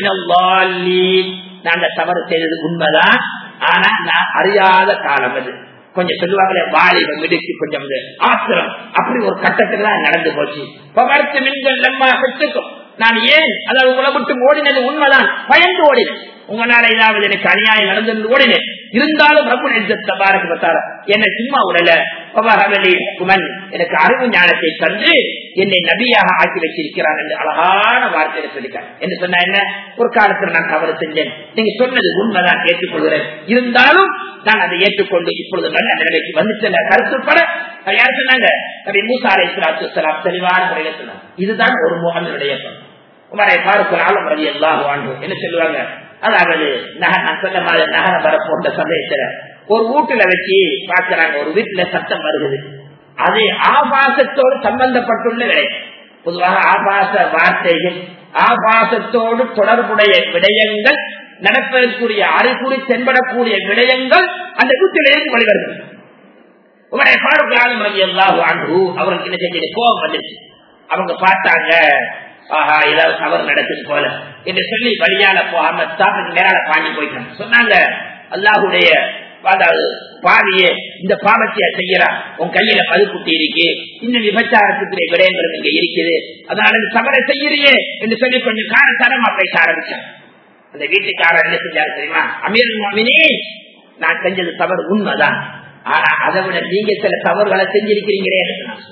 நாங்க தவறு செய்தது உண்மைதான் ஆனா நான் அறியாத காலம் அது கொஞ்சம் சொல்லுவாங்களே வாலிபம் இடுக்கு கொஞ்சம் ஆத்திரம் அப்படி ஒரு கட்டத்துல தான் நடந்து போச்சு பவர்த்து மின்கள் நம்ம பெற்றுக்கும் நான் ஏன் அதாவது உங்களை விட்டு ஓடினது உண்மைதான் பயந்து ஓடினேன் உங்களால ஏதாவது எனக்கு அநியாயம் நடந்து ஓடினேன் இருந்தாலும் ரப்பு நெஞ்சத்தை பாரக்கு பார்த்தார என்னை சும்மா உடல குமன் எனக்கு அறிவு ஞானத்தை தந்து என்னை நபியாக ஆக்கி வச்சிருக்கிறான் என்று அழகான வார்த்தையை சொல்லிட்டார் என்று சொன்ன என்ன ஒரு காலத்தில் நான் தவறு செஞ்சேன் நீங்க சொன்னது உண்மைதான் ஏற்றுக்கொள்கிறேன் இருந்தாலும் நான் அதை ஏற்றுக்கொண்டு இப்பொழுது நல்ல நிலைக்கு வந்துட்டேன் கருத்துப்பட யார் சொன்னாங்க நபி மூசா அலை சலாத்து தெளிவான முறையில சொன்னாங்க இதுதான் ஒரு முகனுடைய உமரை பார்க்கிற ஆளும் ரவி எல்லாம் வாழ்வோம் என்ன சொல்லுவாங்க அதாவது நான் சொன்ன மாதிரி நகர வரப்போன்ற சமயத்துல ஒரு வீட்டுல வச்சு பாக்குறாங்க ஒரு வீட்டுல சத்தம் வருகிறது அது ஆபாசத்தோடு சம்பந்தப்பட்டுள்ள விடை பொதுவாக ஆபாச வார்த்தைகள் ஆபாசத்தோடு தொடர்புடைய விடயங்கள் நடப்பதற்குரிய அறிகுறி தென்படக்கூடிய விடயங்கள் அந்த வீட்டிலிருந்து வெளிவருகிறது உங்களுடைய பாடுகாலம் ரவி எல்லாம் வாழ்வு அவருக்கு என்ன செஞ்சது கோபம் வந்துச்சு அவங்க பார்த்தாங்க ஆஹா ஏதாவது தவறு நடக்குது போல என்று சொல்லி வழியால போகாம தாப்பத்துக்கு மேலால பாண்டி போயிட்டாங்க சொன்னாங்க அல்லாஹுடைய அதாவது பாவியே இந்த பாவத்தைய செய்யறா உன் கையில பதுக்குட்டி இருக்கு இன்னும் விபச்சாரத்துக்குரிய விடயங்களும் இங்க இருக்குது அதனால இந்த தவறை செய்யறியே என்று சொல்லி கொஞ்சம் காரசாரமா பேச ஆரம்பிச்சான் அந்த வீட்டுக்காரர் என்ன செஞ்சாரு தெரியுமா அமீர் மாமினி நான் செஞ்சது தவறு உண்மைதான் ஆனா அதை விட நீங்க சில தவறுகளை செஞ்சிருக்கிறீங்களே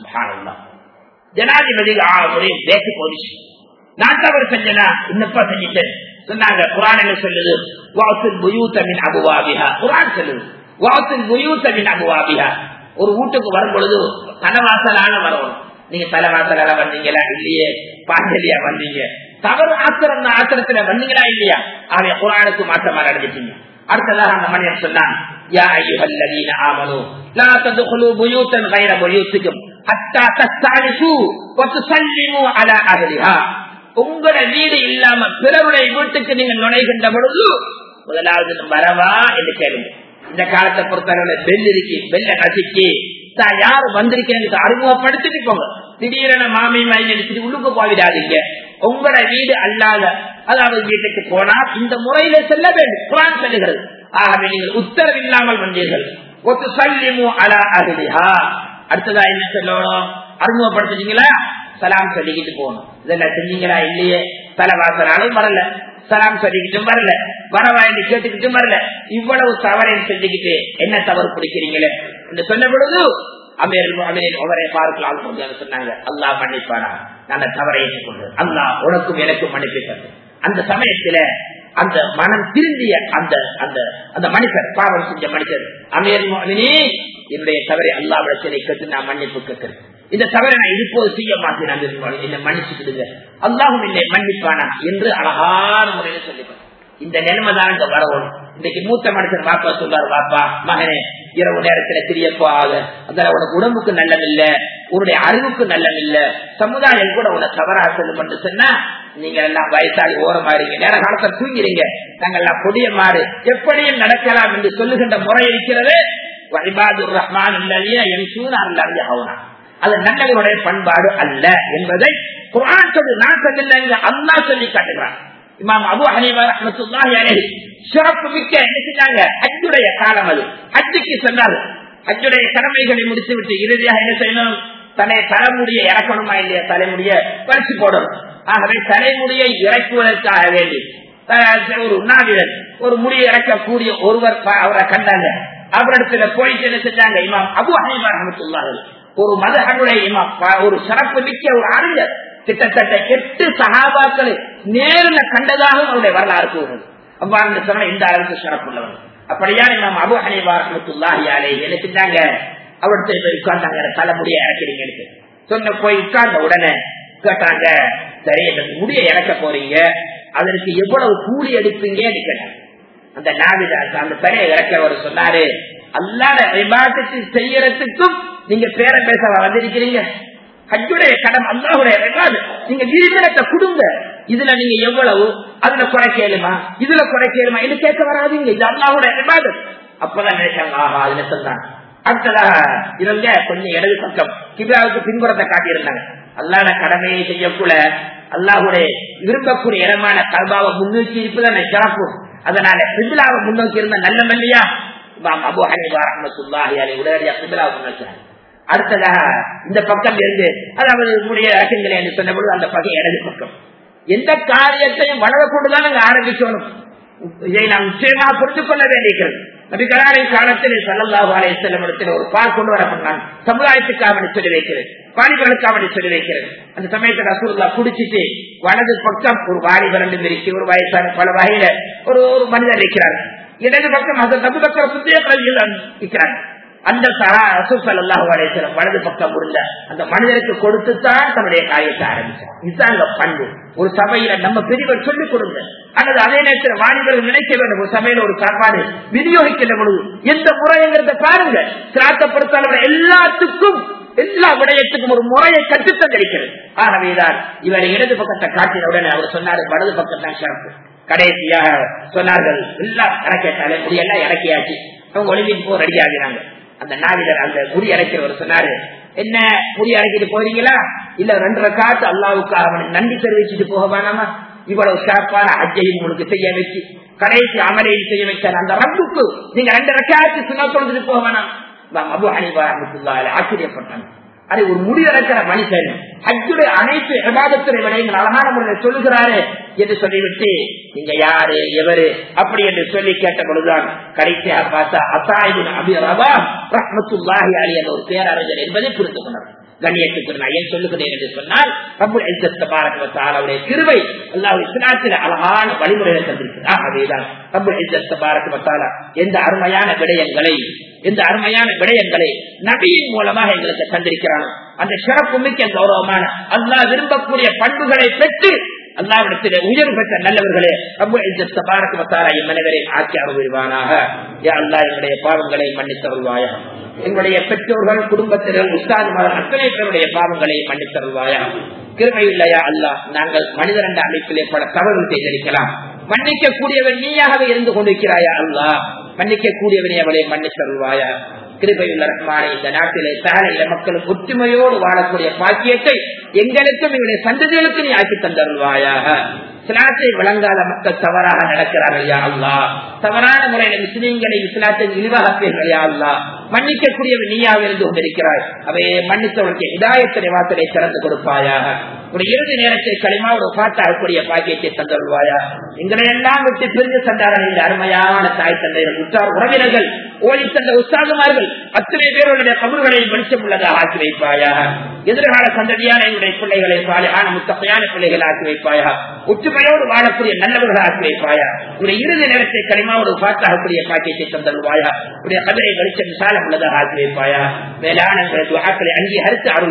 ஜனாதிபதி ஆளுடைய பேச்சு போதிச்சு நான் தவறு செஞ்சனா இன்னப்பா செஞ்சிட்டேன் சொன்னாங்க குரான் என்ன சொல்லுது வாசல் புயூத்தமின் அபுவாபிஹா குரான் சொல்லுது வாசல் புயூத்தமின் அபுவாபிஹா ஒரு வீட்டுக்கு வரும் பொழுது தலைவாசலான வரணும் நீங்க தலைவாசலால வந்தீங்களா இல்லையே பாண்டலியா வந்தீங்க தவறு ஆத்திரம் ஆத்திரத்துல வந்தீங்களா இல்லையா ஆகிய குரானுக்கு மாற்றமா நடந்துட்டீங்க அடுத்ததாக அந்த மனிதன் சொன்னான் யா ஐயுஹல்லதீன ஆமனு லா ததுகுலு புயூத்தன் கைர புயூத்துக்கும் ஹத்தா தஸ்தானிசு வத்துசல்லிமு அலா அஹ்லிஹா உங்களோட வீடு இல்லாம பிறருடைய வீட்டுக்கு நீங்க நுழைகின்ற பொழுது முதலாவது வரவா என்று கேளுங்க இந்த காலத்தை பொறுத்தவரை பெல் இருக்கு பெல்ல நசுக்கி தான் யாரு வந்திருக்கேன் அறிமுகப்படுத்திட்டு போங்க திடீரென மாமி மைன் எடுத்துட்டு உள்ளுக்கு போயிடாதீங்க உங்களோட வீடு அல்லாத அதாவது வீட்டுக்கு போனா இந்த முறையில செல்ல வேண்டும் குரான் சொல்லுகிறது ஆகவே நீங்கள் உத்தரவு இல்லாமல் வந்தீர்கள் ஒத்து சல்லிமு அலா அகலிஹா அடுத்ததா என்ன சொல்லணும் அறிமுகப்படுத்துறீங்களா சலாம் சொல்லிக்கிட்டு போகணும் இதெல்லாம் செஞ்சீங்களா இல்லையே தலைவாசனாலும் வரல சலாம் சொல்லிக்கிட்டும் வரல வரவாயின்னு கேட்டுக்கிட்டும் வரல இவ்வளவு தவறையும் செஞ்சுக்கிட்டு என்ன தவறு பிடிக்கிறீங்களே என்று சொன்ன பொழுது அவரை பார்க்கலாம் சொன்னாங்க அல்லா மன்னிப்பானா நான் தவறை ஏற்றுக்கொண்டு அல்லா உனக்கும் எனக்கும் மன்னிப்பிட்டது அந்த சமயத்துல அந்த மனம் திருந்திய அந்த அந்த அந்த மனிதர் பாவம் செஞ்ச மனிதர் அமீர் என்னுடைய தவறை அல்லாவிடத்தினை கேட்டு நான் மன்னிப்பு கேட்கிறேன் இந்த தவறை நான் இதுபோது செய்ய மாட்டேன் என்னை மன்னிச்சுக்கிடுங்க அல்லாஹும் என்னை மன்னிப்பானா என்று அழகான முறையில சொல்லிப்பேன் இந்த நிலைமை தான் இங்க வரணும் இன்னைக்கு மூத்த மனுஷன் வாப்பா சொல்றாரு வாப்பா மகனே இரவு நேரத்துல தெரியப்பாக அந்த உனக்கு உடம்புக்கு நல்லதில்ல உன்னுடைய அறிவுக்கு நல்லதில்ல சமுதாயம் கூட உன தவறா சொல்லும் என்று சொன்னா நீங்க எல்லாம் வயசாளி ஓரமா இருங்க நேர காலத்தை தூங்கிறீங்க நாங்கள் எல்லாம் கொடிய மாறு எப்படியும் நடக்கலாம் என்று சொல்லுகின்ற முறை இருக்கிறது வழிபாதுர் ரஹ்மான் இல்லையா என் சூனார் ஆகுனா அது நல்லவருடைய பண்பாடு அல்ல என்பதை குரான் சொல்லி நான் சொல்லல அல்லா சொல்லி காட்டுகிறான் இமாம் அபு ஹனீபா ரஹமத்துல்லாஹி அலைஹி சிறப்பு மிக்க என்ன செஞ்சாங்க ஹஜ்ஜுடைய காலம் அது ஹஜ்ஜுக்கு சொன்னாரு ஹஜ்ஜுடைய கடமைகளை முடித்து விட்டு இறுதியாக என்ன செய்யணும் தன்னை தலைமுடிய இறக்கணுமா இல்லையா தலைமுடிய பறிச்சு போடணும் ஆகவே தலைமுடியை இறக்குவதற்காக வேண்டி ஒரு உண்ணாவிரன் ஒரு முடி இறக்கக்கூடிய ஒருவர் அவரை கண்டாங்க அவரிடத்துல போயிட்டு என்ன செஞ்சாங்க இமாம் அபு ஹனீபா ரஹமத்துல்லாஹி ஒரு மதகனுடைய இமாம் ஒரு சிறப்பு மிக்க ஒரு அறிஞர் கிட்டத்தட்ட எட்டு சகாபாக்களை நேரில் கண்டதாகவும் அவருடைய வரலாறு கூறுகிறது அவ்வாறு சொன்ன இந்த அளவுக்கு சிறப்புள்ளவன் அப்படியா நாம் அபு ஹனிபாரத்துல்லாஹியாலே என்ன செஞ்சாங்க அவர்கிட்ட போய் உட்கார்ந்தாங்க தலைமுடிய இறக்கிறீங்க சொன்ன போய் உட்கார்ந்த உடனே கேட்டாங்க சரி இந்த முடிய இறக்க போறீங்க அதற்கு எவ்வளவு கூலி எடுப்பீங்கன்னு கேட்டாங்க அந்த நாவிதாஸ் அந்த தலையை இறக்கவர் சொன்னாரு அல்லாத விவாதத்தை செய்யறதுக்கும் நீங்க பேர பேச வந்திருக்கிறீங்க ஹஜ்ஜுடைய கடன் அல்லாஹுடைய ரெக்கார்டு நீங்க விரிவிலத்தை கொடுங்க இதுல நீங்க எவ்வளவு அதுல குறை கேளுமா இதுல குறை கேளுமா இது கேட்க வராதீங்க இது அல்லாஹுடைய ரெக்கார்டு அப்பதான் நினைச்சாங்க ஆஹா அதுல சொன்னாங்க அடுத்ததாக இவங்க கொஞ்சம் இடது பக்கம் கிபிலாவுக்கு பின்புறத்தை காட்டியிருந்தாங்க அல்லாத கடமையை செய்யக்கூட அல்லாஹுடைய விரும்பக்கூடிய இடமான கல்பாவை முன்னோக்கி இருப்பதான சிறப்பு அதனால பிபிலாவை முன்னோக்கி இருந்த நல்ல மல்லியா அபு ஹனிபா ரஹமத்துல்லாஹி அலி உடனடியா பிபிலாவை முன்னோக்கிறாங்க அடுத்ததாக இந்த பக்கம் இருந்து அதாவது உடைய ரகங்களை என்று சொன்ன பொழுது அந்த பக்கம் இடது பக்கம் எந்த காரியத்தையும் வளர கொண்டுதான் நாங்க ஆரம்பிக்கணும் இதை நாம் நிச்சயமாக புரிந்து கொள்ள வேண்டியிருக்கிறது நபிகளாரை காலத்தில் சல்லல்லாஹு அலைஹி வஸல்லம் இடத்தில் ஒரு பால் கொண்டு வரப்பட்டாங்க சமுதாயத்துக்காக வேண்டி சொல்லி வைக்கிறது வாலிபர்களுக்காக வேண்டி சொல்லி வைக்கிறது அந்த சமயத்தில் ரசூல்லா குடிச்சிட்டு வலது பக்கம் ஒரு வாலிபர் ரெண்டு இருக்கு ஒரு வயசான பல வகையில ஒரு ஒரு மனிதர் இருக்கிறார் இடது பக்கம் அந்த தப்பு பக்கம் சுத்திய இருக்கிறார் அந்த சல்லாஹு வலது பக்கம் இருந்த அந்த மனிதருக்கு கொடுத்துத்தான் தன்னுடைய காரியத்தை ஆரம்பிச்சார் இதுதான் பண்பு ஒரு சபையில நம்ம பெரியவர் சொல்லிக் கொடுங்க அல்லது அதே நேரத்தில் வாலிபர்கள் நினைக்க வேண்டும் ஒரு சபையில ஒரு சாப்பாடு விநியோகிக்கின்ற பொழுது எந்த முறைங்கிறத பாருங்க சிராத்தப்படுத்தால எல்லாத்துக்கும் எல்லா விடயத்துக்கும் ஒரு முறையை கற்றுத்தந்திருக்கிறது ஆகவேதான் இவர் இடது பக்கத்தை காட்டின உடனே அவர் சொன்னாரு வலது பக்கம் தான் சிறப்பு கடைசியாக சொன்னார்கள் எல்லாம் இறக்கேட்டாலே முடியெல்லாம் இறக்கியாச்சு அவங்க ஒளிவின் போர் ரெடி ஆகிறாங்க அந்த நாவிலர் அந்த முடி அரைக்கிறவர் சொன்னாரு என்ன முடி அரைக்கிட்டு போறீங்களா இல்ல ரெண்டரை காத்து அல்லாவுக்கு அவனை நன்றி தெரிவிச்சுட்டு போக வேணாமா இவ்வளவு ஷார்ப்பான அஜையும் உங்களுக்கு செய்ய வச்சு கடைசி அமலையும் செய்ய வைத்தார் அந்த ரப்புக்கு நீங்க ரெண்டு ரக்காத்து சுண்ணா தொழுதுட்டு போக வேணாம் அபு ஹனிபா ஆச்சரியப்பட்டாங்க அது ஒரு முடிவெடுக்கிற மனுஷன் ஹஜ்ஜுடைய அனைத்து விவாதத்துறை விடயங்கள் அழகான முறையில் சொல்லுகிறாரு என்று சொல்லிவிட்டு நீங்க யாரு எவரு அப்படி என்று சொல்லி கேட்ட பொழுதுதான் கடைசியா பார்த்தா அசாயிபின் அபி ரபா ரஹமத்துல்லாஹி அலி என்ற ஒரு பேரறிஞர் என்பதை புரிந்து கொண்டார் கண்ணியத்துக்கு நான் ஏன் சொல்லுகிறேன் என்று சொன்னால் அவருடைய கிருவை அல்லாஹ் இஸ்லாத்தில் அழகான வழிமுறைகளை தந்திருக்கிறார் அதேதான் எந்த அருமையான விடயங்களை எந்த அருமையான விடயங்களை நபியின் மூலமாக எங்களுக்கு தந்திருக்கிறானோ அந்த சிறப்பு மிக்க கௌரவமான அல்லா விரும்பக்கூடிய பண்புகளை பெற்று அல்லாவிடத்திலே உயர்வு பெற்ற நல்லவர்களே ரொம்ப பாரத் வத்தாரா மனிதரை ஆட்சி அருள்வானாக அல்லா என்னுடைய பாவங்களை மன்னித்தருள்வாயா எங்களுடைய பெற்றோர்கள் குடும்பத்தினர் உஸ்தாதுமார் அத்தனை பேருடைய பாவங்களை மன்னித்தருள்வாயா கிருமை இல்லையா அல்லா நாங்கள் மனிதர் என்ற அமைப்பிலே பல தவறுகள் செய்திருக்கலாம் மன்னிக்க கூடியவன் நீயாகவே இருந்து கொண்டிருக்கிறாயா அல்லா மன்னிக்க கூடியவனே அவளை மன்னித்தருள்வாயா கிருபையுள்ள ரஹ்மானே இந்த நாட்டிலே சகல மக்களும் ஒற்றுமையோடு வாழக்கூடிய பாக்கியத்தை எங்களுக்கும் எங்களுடைய சந்ததிகளுக்கு நீ ஆக்கி தந்தருள்வாயாக இஸ்லாத்தை விளங்காத மக்கள் தவறாக நடக்கிறார்கள் யா அல்லா தவறான முறையில் முஸ்லீம்களை இஸ்லாத்தை இழிவாக பேர்கள் யா அல்லா மன்னிக்கக்கூடியவன் நீயாக இருந்து கொண்டிருக்கிறாய் அவையை மன்னித்தவர்களுக்கு இதாயத்தினை வாசலை திறந்து கொடுப்பாயாக ஒரு இறுதி நேரத்தை களிமா ஒரு பாட்டாகக்கூடிய பாக்கியத்தை தந்தருள்வாயா எங்களை எல்லாம் விட்டு பிரிந்து சென்றார்கள் இந்த அருமையான தாய் தந்தையர்கள் உற்றார் உறவினர்கள் ஓடி சென்ற உற்சாகமார்கள் அத்தனை பேருடைய கபர்களை வெளிச்சம் உள்ளதாக ஆக்கி வைப்பாயாக எதிர்கால சந்ததியான எங்களுடைய பிள்ளைகளை பாலையான முத்தப்பையான பிள்ளைகள் ஆக்கி வைப்பாயா ஒற்றுமையோடு வாழக்கூடிய நல்லவர்கள் ஆக்கி வைப்பாயா ஒரு இறுதி நேரத்தை களிமாவோடு பாட்டாகக்கூடிய பாக்கியத்தை தந்தருள்வாயா உடைய கதிரை வெளிச்சம் விசாலம் உள்ளதாக ஆக்கி வைப்பாயா மேலான அங்கீகரித்து அருள்